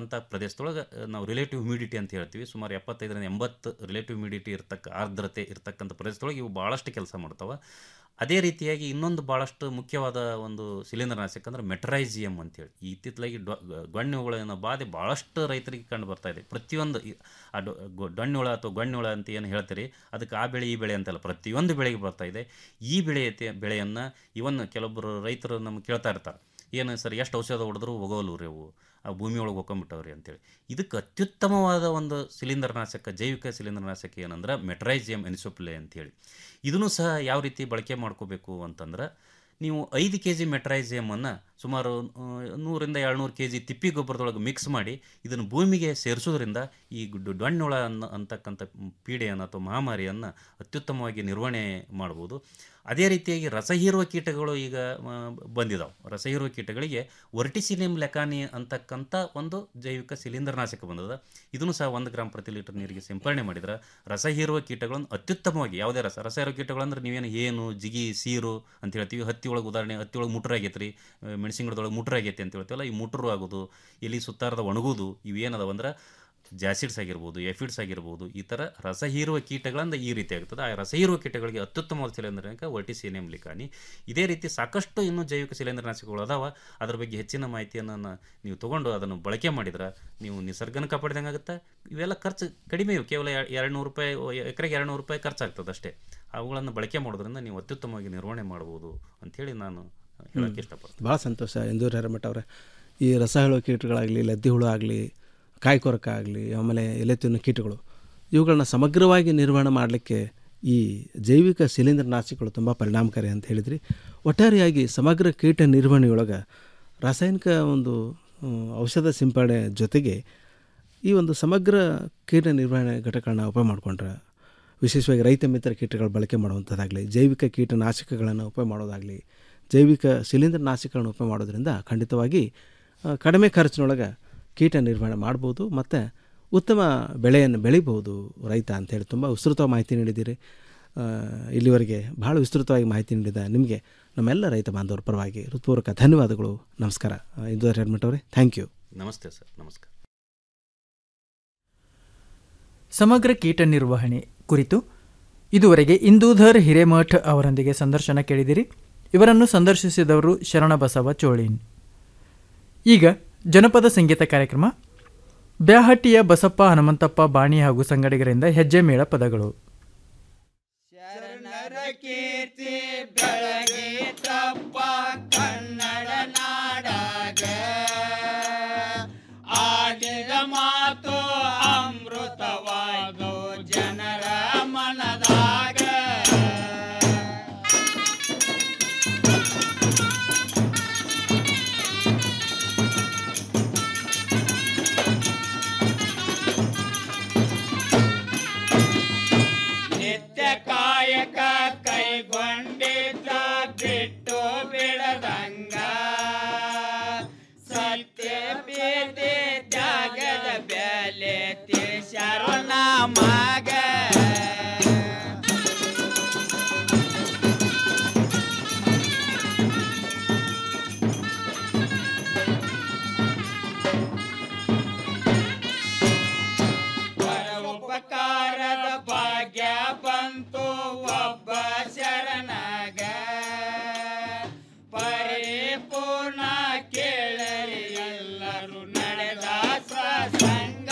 Q: ಇರ್ತಕ್ಕಂಥ ಪ್ರದೇಶದೊಳಗೆ ಆ, ನಾವು ರಿಲೇಟಿವ್ ಹ್ಯುಮಿಡಿಟಿ ಅಂತ ಹೇಳ್ತೀವಿ ಸುಮಾರು ಎಪ್ಪತ್ತೈದರಿಂದ ಎಂಬತ್ತು ರಿಲೇಟಿವ್ ಹ್ಯುಮಿಡಿಟಿ ಇರ್ತಕ್ಕ ಆರ್ದ್ರತೆ ಇರ್ತಕ್ಕಂಥ ಪ್ರದೇಶದೊಳಗೆ ಇವು ಭಾಳಷ್ಟು ಕೆಲಸ ಮಾಡ್ತಾವೆ ಅದೇ ರೀತಿಯಾಗಿ ಇನ್ನೊಂದು ಭಾಳಷ್ಟು ಮುಖ್ಯವಾದ ಒಂದು ಶಿಲೀಂಧ್ರನಾಶಕ ಅಂದ್ರೆ ಮೆಟ್ರೈಸಿಯಂ ಅಂತೇಳಿ ಇತ್ತಿತ್ತಲಾಗಿ ಗೊಣ್ಣುಗಳ ಬಾಧೆ ಭಾಳಷ್ಟು ರೈತರಿಗೆ ಕಂಡು ಬರ್ತಾ ಇದೆ ಪ್ರತಿಯೊಂದು ಈ- ಆ ಡೊ- ಗೊ- ಡೊಣ್ಣುಳ ಅಥವಾ ಗೊಣ್ಣುಳ ಅಂತ ಏನು ಹೇಳ್ತೀರಿ ಅದಕ್ಕೆ ಆ ಬೆಳೆ ಈ ಬೆಳೆ ಅಂತಲ್ಲ ಪ್ರತಿಯೊಂದು ಬೆಳೆಗೆ ಬರ್ತಾ ಇದೆ ಈ ಬೆಳೆ ಬೆಳೆಯನ್ನು ಇವನ್ ಕೆಲವೊಬ್ಬರು ರೈತರು ನಮ್ಗೆ ಕೇಳ್ತಾ ಇರ್ತಾರೆ ಏನು ಸರ್ ಎಷ್ಟು ಔಷಧ ಹೊಡೆದ್ರು ಹೋಗೋಲ್ವು ರೀ ಅವು ಆ ಭೂಮಿ ಒಳಗೆ ಹೋಗ್ಕೊಂಬಿಟ್ಟವ್ರಿ ಅಂತೇಳಿ ಇದಕ್ಕೆ ಅತ್ಯುತ್ತಮವಾದ ಒಂದು ಶಿಲೀಂಧ್ರನಾಶಕ ಜೈವಿಕ ಶಿಲೀಂಧ್ರನಾಶಕ ಏನಂದ್ರೆ ಮೆಟ್ರೈಸಿಯಂ ಎನಿಸೋಪ್ಲೆ ಅಂತೇಳಿ ಇದನ್ನು ಸಹ ಯಾವ ರೀತಿ ಬಳಕೆ ಮಾಡ್ಕೋಬೇಕು ಅಂತಂದ್ರೆ ನೀವು ಐದು ಕೆ ಜಿ ಮೆಟ್ರೈಸಿಯಮನ್ನು ಸುಮಾರು ಆ, ನೂರಿಂದ ಏಳ್ನೂರು ಕೆ ಜಿ ತಿಪ್ಪಿ ಗೊಬ್ಬರದೊಳಗೆ ಮಿಕ್ಸ್ ಮಾಡಿ ಇದನ್ನು ಭೂಮಿಗೆ ಸೇರಿಸೋದ್ರಿಂದ ಈ ಡು- ಡೊಣ್ಣುಳ ಅನ್ನೋ ಅಂತಕ್ಕಂಥ ಪೀಡೆಯನ್ನು ಅಥವಾ ಮಹಾಮಾರಿಯನ್ನು ಅತ್ಯುತ್ತಮವಾಗಿ ನಿರ್ವಹಣೆ ಮಾಡ್ಬೋದು ಅದೇ ರೀತಿಯಾಗಿ ರಸಹೀರುವ ಕೀಟಗಳು ಈಗ ಆ, ಬಂದಿದಾವೆ ರಸಹೀರುವ ಕೀಟಗಳಿಗೆ ವರ್ಟಿಸಿನಿಯಂ ಲೆಕಾನಿ ಅಂತಕ್ಕಂಥ ಒಂದು ಜೈವಿಕ ಶಿಲೀಂಧ್ರನಾಶಕ ಬಂದದ ಇದನ್ನು ಸಹ ಒಂದು ಗ್ರಾಮ್ ಪ್ರತಿ ಲೀಟರ್ ನೀರಿಗೆ ಸಿಂಪರಣೆ ಮಾಡಿದ್ರೆ ರಸಹೀರುವ ಕೀಟಗಳನ್ನು ಅತ್ಯುತ್ತಮವಾಗಿ ಯಾವುದೇ ರಸ ರಸಹೀರುವ ಕೀಟಗಳು ಅಂದ್ರೆ ನೀವೇನು ಏನು ಜಿಗಿ ಸೀರು ಅಂತ ಹೇಳ್ತೀವಿ ಹತ್ತಿ ಒಳಗೆ ಉದಾಹರಣೆ ಹತ್ತಿ ಒಳಗೆ ಮುಟ್ರ ಆಗೈತೆ ರೀ ಮೆಣಸಿನ ಗಿಡದೊಳಗೆ ಮುಟ್ರ ಆಗೈತೆ ಅಂತ ಹೇಳ್ತೀವಲ್ಲ ಈ ಮುಟ್ರು ಆಗೋದು ಎಲಿ ಸುತ್ತಾರದ ಒಣಗೋದು ಇವು ಏನದಾವ ಅಂದ್ರೆ ಜಾಸಿಡ್ಸ್ ಆಗಿರ್ಬೋದು ಎಫಿಡ್ಸ್ ಆಗಿರ್ಬೋದು ಈ ಥರ ರಸ ಹೀರುವ ಕೀಟಗಳಿಂದ ಈ ರೀತಿ ಆಗ್ತದೆ ಆ ರಸ ಹೀರುವ ಕೀಟಗಳಿಗೆ ಅತ್ಯುತ್ತಮವಾದ ಶಿಲೀಂಧ್ರನಾಶಕ ವರ್ಟಿಸಿನಿಯಂ ಲಿಕಾನಿ ಇದೇ ರೀತಿ ಸಾಕಷ್ಟು ಇನ್ನೂ ಜೈವಿಕ ಶಿಲೀಂಧ್ರನಾಶಕಗಳು ಅದಾವ ಅದ್ರ ಬಗ್ಗೆ ಹೆಚ್ಚಿನ ಮಾಹಿತಿಯನ್ನು ನ- ನೀವು ತೊಗೊಂಡು ಅದನ್ನು ಬಳಕೆ ಮಾಡಿದ್ರೆ ನೀವು ನಿಸರ್ಗನ ಕಾಪಾಡಿದಂಗೆ ಆಗುತ್ತೆ ಇವೆಲ್ಲ ಖರ್ಚು ಕಡಿಮೆ ಇವು ಕೇವಲ ಎರಡು ನೂರು ರೂಪಾಯಿ ಎಕರೆಗೆ ಎರಡು ನೂರು ರೂಪಾಯಿ ಖರ್ಚಾಗ್ತದೆ ಅಷ್ಟೇ ಅವುಗಳನ್ನು ಬಳಕೆ ಮಾಡೋದ್ರಿಂದ ನೀವು ಅತ್ಯುತ್ತಮವಾಗಿ ನಿರ್ವಹಣೆ ಮಾಡ್ಬೋದು ಅಂಥೇಳಿ ನಾನು ಹೇಳೋಕ್ಕೆ ಇಷ್ಟಪಡ್ತೀನಿ
P: ಭಾಳ ಸಂತೋಷ ಎಂದೂರು ಹಿರೇಮಠ ಅವರೇ ಈ ರಸ ಹೇಳುವ ಕೀಟಗಳಾಗಲಿ ಲದ್ದಿ ಹುಳು ಆಗಲಿ ಕಾಯಿಕೊರಕ ಆಗಲಿ ಆಮೇಲೆ ಎಲೆ ತಿನ್ನೋ ಕೀಟಗಳು ಇವುಗಳನ್ನ ಸಮಗ್ರವಾಗಿ ನಿರ್ವಹಣೆ ಮಾಡಲಿಕ್ಕೆ ಈ ಜೈವಿಕ ಶಿಲೀಂಧ್ರನಾಶಕಗಳು ತುಂಬ ಪರಿಣಾಮಕಾರಿ ಅಂತ ಹೇಳಿದ್ರಿ ಒಟ್ಟಾರೆಯಾಗಿ ಸಮಗ್ರ ಕೀಟ ನಿರ್ವಹಣೆಯೊಳಗೆ ರಾಸಾಯನಿಕ ಒಂದು ಹ್ಮ್, ಔಷಧ ಸಿಂಪಡಣೆ ಜೊತೆಗೆ ಈ ಒಂದು ಸಮಗ್ರ ಕೀಟ ನಿರ್ವಹಣೆ ಘಟಕಗಳನ್ನ ಉಪಯೋಗ ಮಾಡಿಕೊಂಡ್ರೆ ವಿಶೇಷವಾಗಿ ರೈತ ಮಿತ್ರ ಕೀಟಗಳ ಬಳಕೆ ಮಾಡುವಂಥದ್ದಾಗಲಿ ಜೈವಿಕ ಕೀಟನಾಶಕಗಳನ್ನು ಉಪಯೋಗ ಮಾಡೋದಾಗಲಿ ಜೈವಿಕ ಶಿಲೀಂಧ್ರನಾಶಕಗಳನ್ನು ಉಪಯೋಗ ಮಾಡೋದ್ರಿಂದ ಖಂಡಿತವಾಗಿ ಆ, ಕಡಿಮೆ ಖರ್ಚಿನೊಳಗೆ ಕೀಟ ನಿರ್ವಹಣೆ ಮಾಡ್ಬೋದು ಮತ್ತು ಉತ್ತಮ ಬೆಳೆಯನ್ನು ಬೆಳಿಬೋದು ರೈತ ಅಂತೇಳಿ ತುಂಬ ವಿಸ್ತೃತ ಮಾಹಿತಿ ನೀಡಿದ್ದೀರಿ ಆ, ಇಲ್ಲಿವರೆಗೆ ಭಾಳ ವಿಸ್ತೃತವಾಗಿ ಮಾಹಿತಿ ನೀಡಿದ ನಿಮಗೆ ನಮ್ಮೆಲ್ಲ ರೈತ ಬಾಂಧವರ ಪರವಾಗಿ ಹೃತ್ಪೂರ್ವಕ ಧನ್ಯವಾದಗಳು ನಮಸ್ಕಾರ ಇಂದು ಹೆಡ್ಮೆಂಟ್ ಅವರೇ ಥ್ಯಾಂಕ್ ಯು
Q: ನಮಸ್ತೆ ಸರ್ ನಮಸ್ಕಾರ
O: ಸಮಗ್ರ ಕೀಟ ನಿರ್ವಹಣೆ ಕುರಿತು ಇದುವರೆಗೆ ಇಂದೂಧರ್ ಹಿರೇಮಠ್ ಅವರೊಂದಿಗೆ ಸಂದರ್ಶನ ಕೇಳಿದಿರಿ ಇವರನ್ನು ಸಂದರ್ಶಿಸಿದವರು ಶರಣಬಸವ ಚೋಳಿನ್ ಈಗ ಜನಪದ ಸಂಗೀತ ಕಾರ್ಯಕ್ರಮ ಬ್ಯಾಹಟ್ಟಿಯ ಬಸಪ್ಪ ಹನುಮಂತಪ್ಪ ಬಾಣಿ ಹಾಗೂ ಸಂಗಡಿಗರಿಂದ ಹೆಜ್ಜೆ ಮೇಳ ಪದಗಳು
R: ಕೀರ್ತಿ ಬೆಳಗೀತಪ್ಪ ಕನ್ನಡ ನಾಡಾಗ ಆಡಿದ ಮಾತು ಅಮೃತವಾದು ಜನರ ಮನದಾಗ ನಿತ್ಯ ಕಾಯಕ ಕೈಗೊಂಡಿದ್ದ ಬಿಟ್ಟು ಬಿಡದಂಗ ಸತ್ಯ ಪ್ರೀತಿ ತ್ಯಾಗದ ಬೆಲೆ ತಿಳಿಸ್ಯಾರೋ ನಮಗ ಪರ ಉಪಕಾರದ ಭಾಗ್ಯ ಬಂತು ಒಬ್ಬ ಶರಣಗ ಪರಿಪೂರ್ಣ ಕೇಳರಿ ಎಲ್ಲರೂ ನಡೆದ ಸತ್ಸಂಗ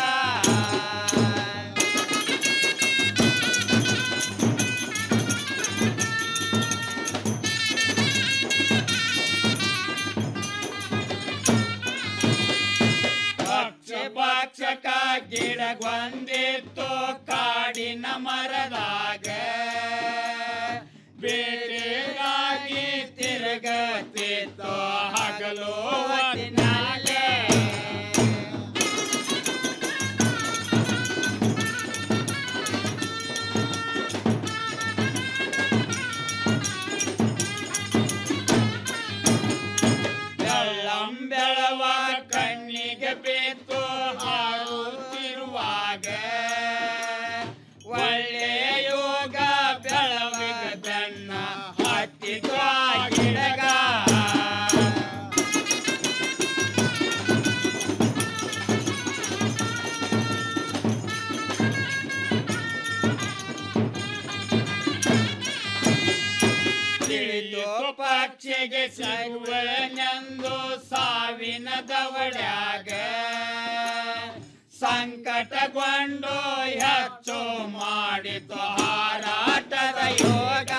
R: ಪಕ್ಷ ಭಕ್ಷಕ ಗಿಡಗೊಂದಿತ್ತು ಕಾಡಿನ ಮರದಾಗ ಬೇಟೆಗಾಗಿ ತಿರುಗತಿತ್ತು ಹಗಲು ಹೊತ್ತಿನಾಗೆ ಬೆಳ್ಳಂ ಬೆಳವ ಕಣ್ಣಿಗೆ ಬೇತು ಹಾಡುತ್ತಿರುವಾಗ ಒಳ್ಳೆ ಯೋಗ ಬೆಳವಿಗ ಬೆನ್ನ ಹತ್ತಿತು ಆ ಗಿಡಗ ಆಸೆಗೆ ಸಿಗುವನೆಂದು ಸಾವಿನ ದವಡ್ಯಾಗ ಸಂಕಟಗೊಂಡು ಹೆಚ್ಚು ಮಾಡಿತು ಹಾರಾಟದ ಯೋಗ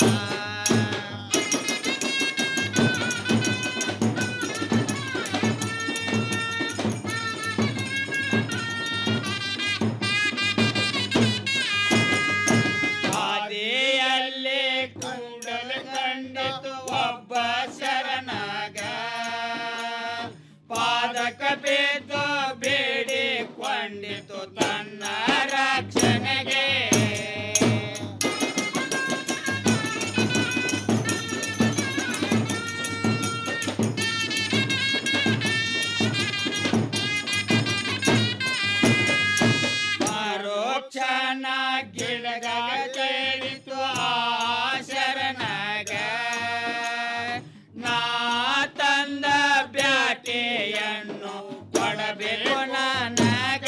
R: ಹಾದಿಯಲ್ಲಿ ಕುಂಡಲು ಕಂಡಿತು ಒಬ್ಬ ಶರಣಾಗ ಪಾದಕ ಬಿದ್ದು ಬೇಡಿಕೊಂಡಿತು ತನ್ನ ರಕ್ಷಣೆಗೆ ಪರೋಕ್ಷಣ ಗಿಡಗ ಕೇಳಿತು ಆ ಶರಣಗ ನಾ ತಂದ ಬ್ಯಾಟೆಯನ್ನು ಕೊಡಬೇಕು ನನಗ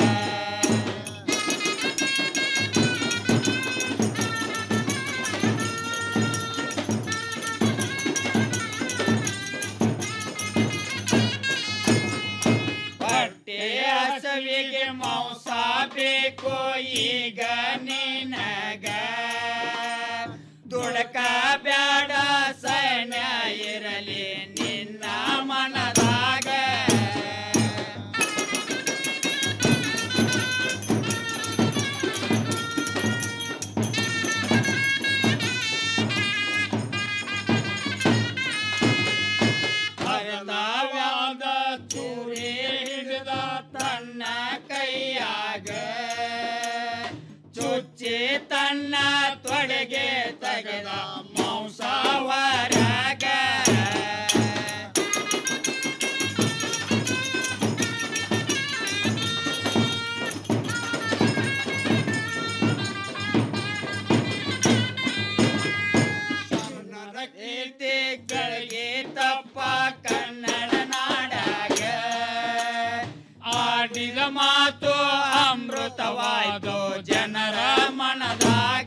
R: ಹೊಟ್ಟೆ ಹಸವಿಗೆ ಮಾಂಸ ಬೇಕು ಈಗ ನಿನಗ ದುಡಕ ಬ್ಯಾಡ ಸೈನ್ಯ ಇರಲಿ ನಿನ್ನ ಮನದಾಗ ಹರಿದವ್ಯಾದ ಚೂರಿ ಹಿಡಿದ ತನ್ನ ಕೈಯಾಗ ಚುಚ್ಚಿ ತನ್ನ ತೊಡೆಗೆ ತೆಗೆದ ಮಾಂಸ ಹೊರಗ ಕೀರ್ತಿಗಳಿಗೆ ತಪ್ಪ ಕನ್ನಡ ನಾಡಾಗ ಆಡಿದ ಮಾತು ಅಮೃತವಾಯ್ತು ಜನರ ಮನದಾಗ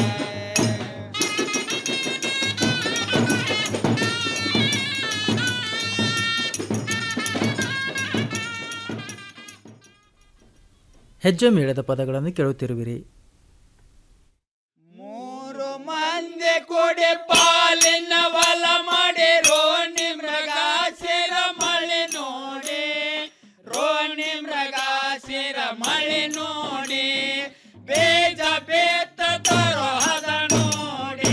O: ಹೆಜ್ಜೆ ಮೇಳದ ಪದಗಳನ್ನು ಕೇಳುತ್ತಿರುವಿರಿ
R: ಮೂರು ಮಂದಿ ಕೂಡಿ ಪಾಲಿನ ಹೊಲ ಮಾಡಿರೋ ನಿಮ್ರಗ ಸಿರ ಮಳೆ ನೋಡಿ ರೋಣಿ ಮೃಗ ಸಿರ ಮಳೆ ನೋಡಿ ಬೇಜ ಬೇತ ತರೋ ಹದ ನೋಡಿ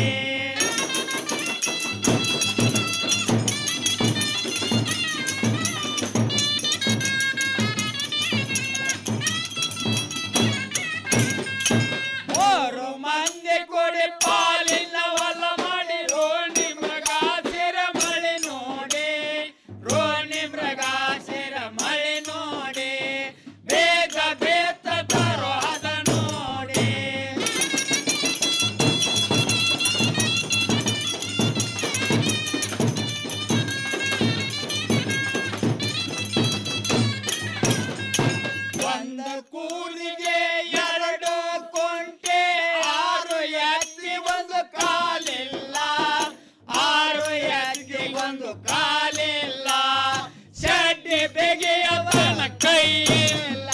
R: ಮೂರು ಮಂದಿ ಕೂಡಿ ಪಾಲಿನ ಹೊಲ ಮಾಡಿ ರೋಣಿ ಮೃಗ ಸಿರ ಮಳೆ ನೋಡಿ ರೋಣಿ ಮೃಗ ಸಿರ ಮಳೆ ನೋಡಿ ಬೇಗ ಬೇತ ತರೋ ಹದ ನೋಡಿ ಒಂದು ಕೂಲಿಗೆ ಎರಡು ಕೊಂಟೆ ಆರು ಎತ್ತಿ ಒಂದು ಕಾಲಿಲ್ಲ ಆರು ಎತ್ತಿ ಒಂದು ಕಾಲಿಲ್ಲ ಶಡ್ಡಿ ಬೆಗೆಯವನ ಕೈ ಇಲ್ಲ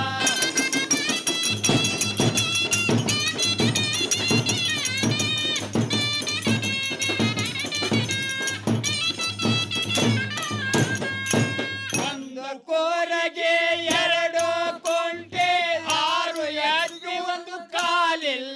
R: ಒಂದು ಕೋರಗೆ ಎರಡು ಕೊಂಟೆ ಆರು ಎತ್ತಿ ಒಂದು ಕಾಲಿಲ್ಲ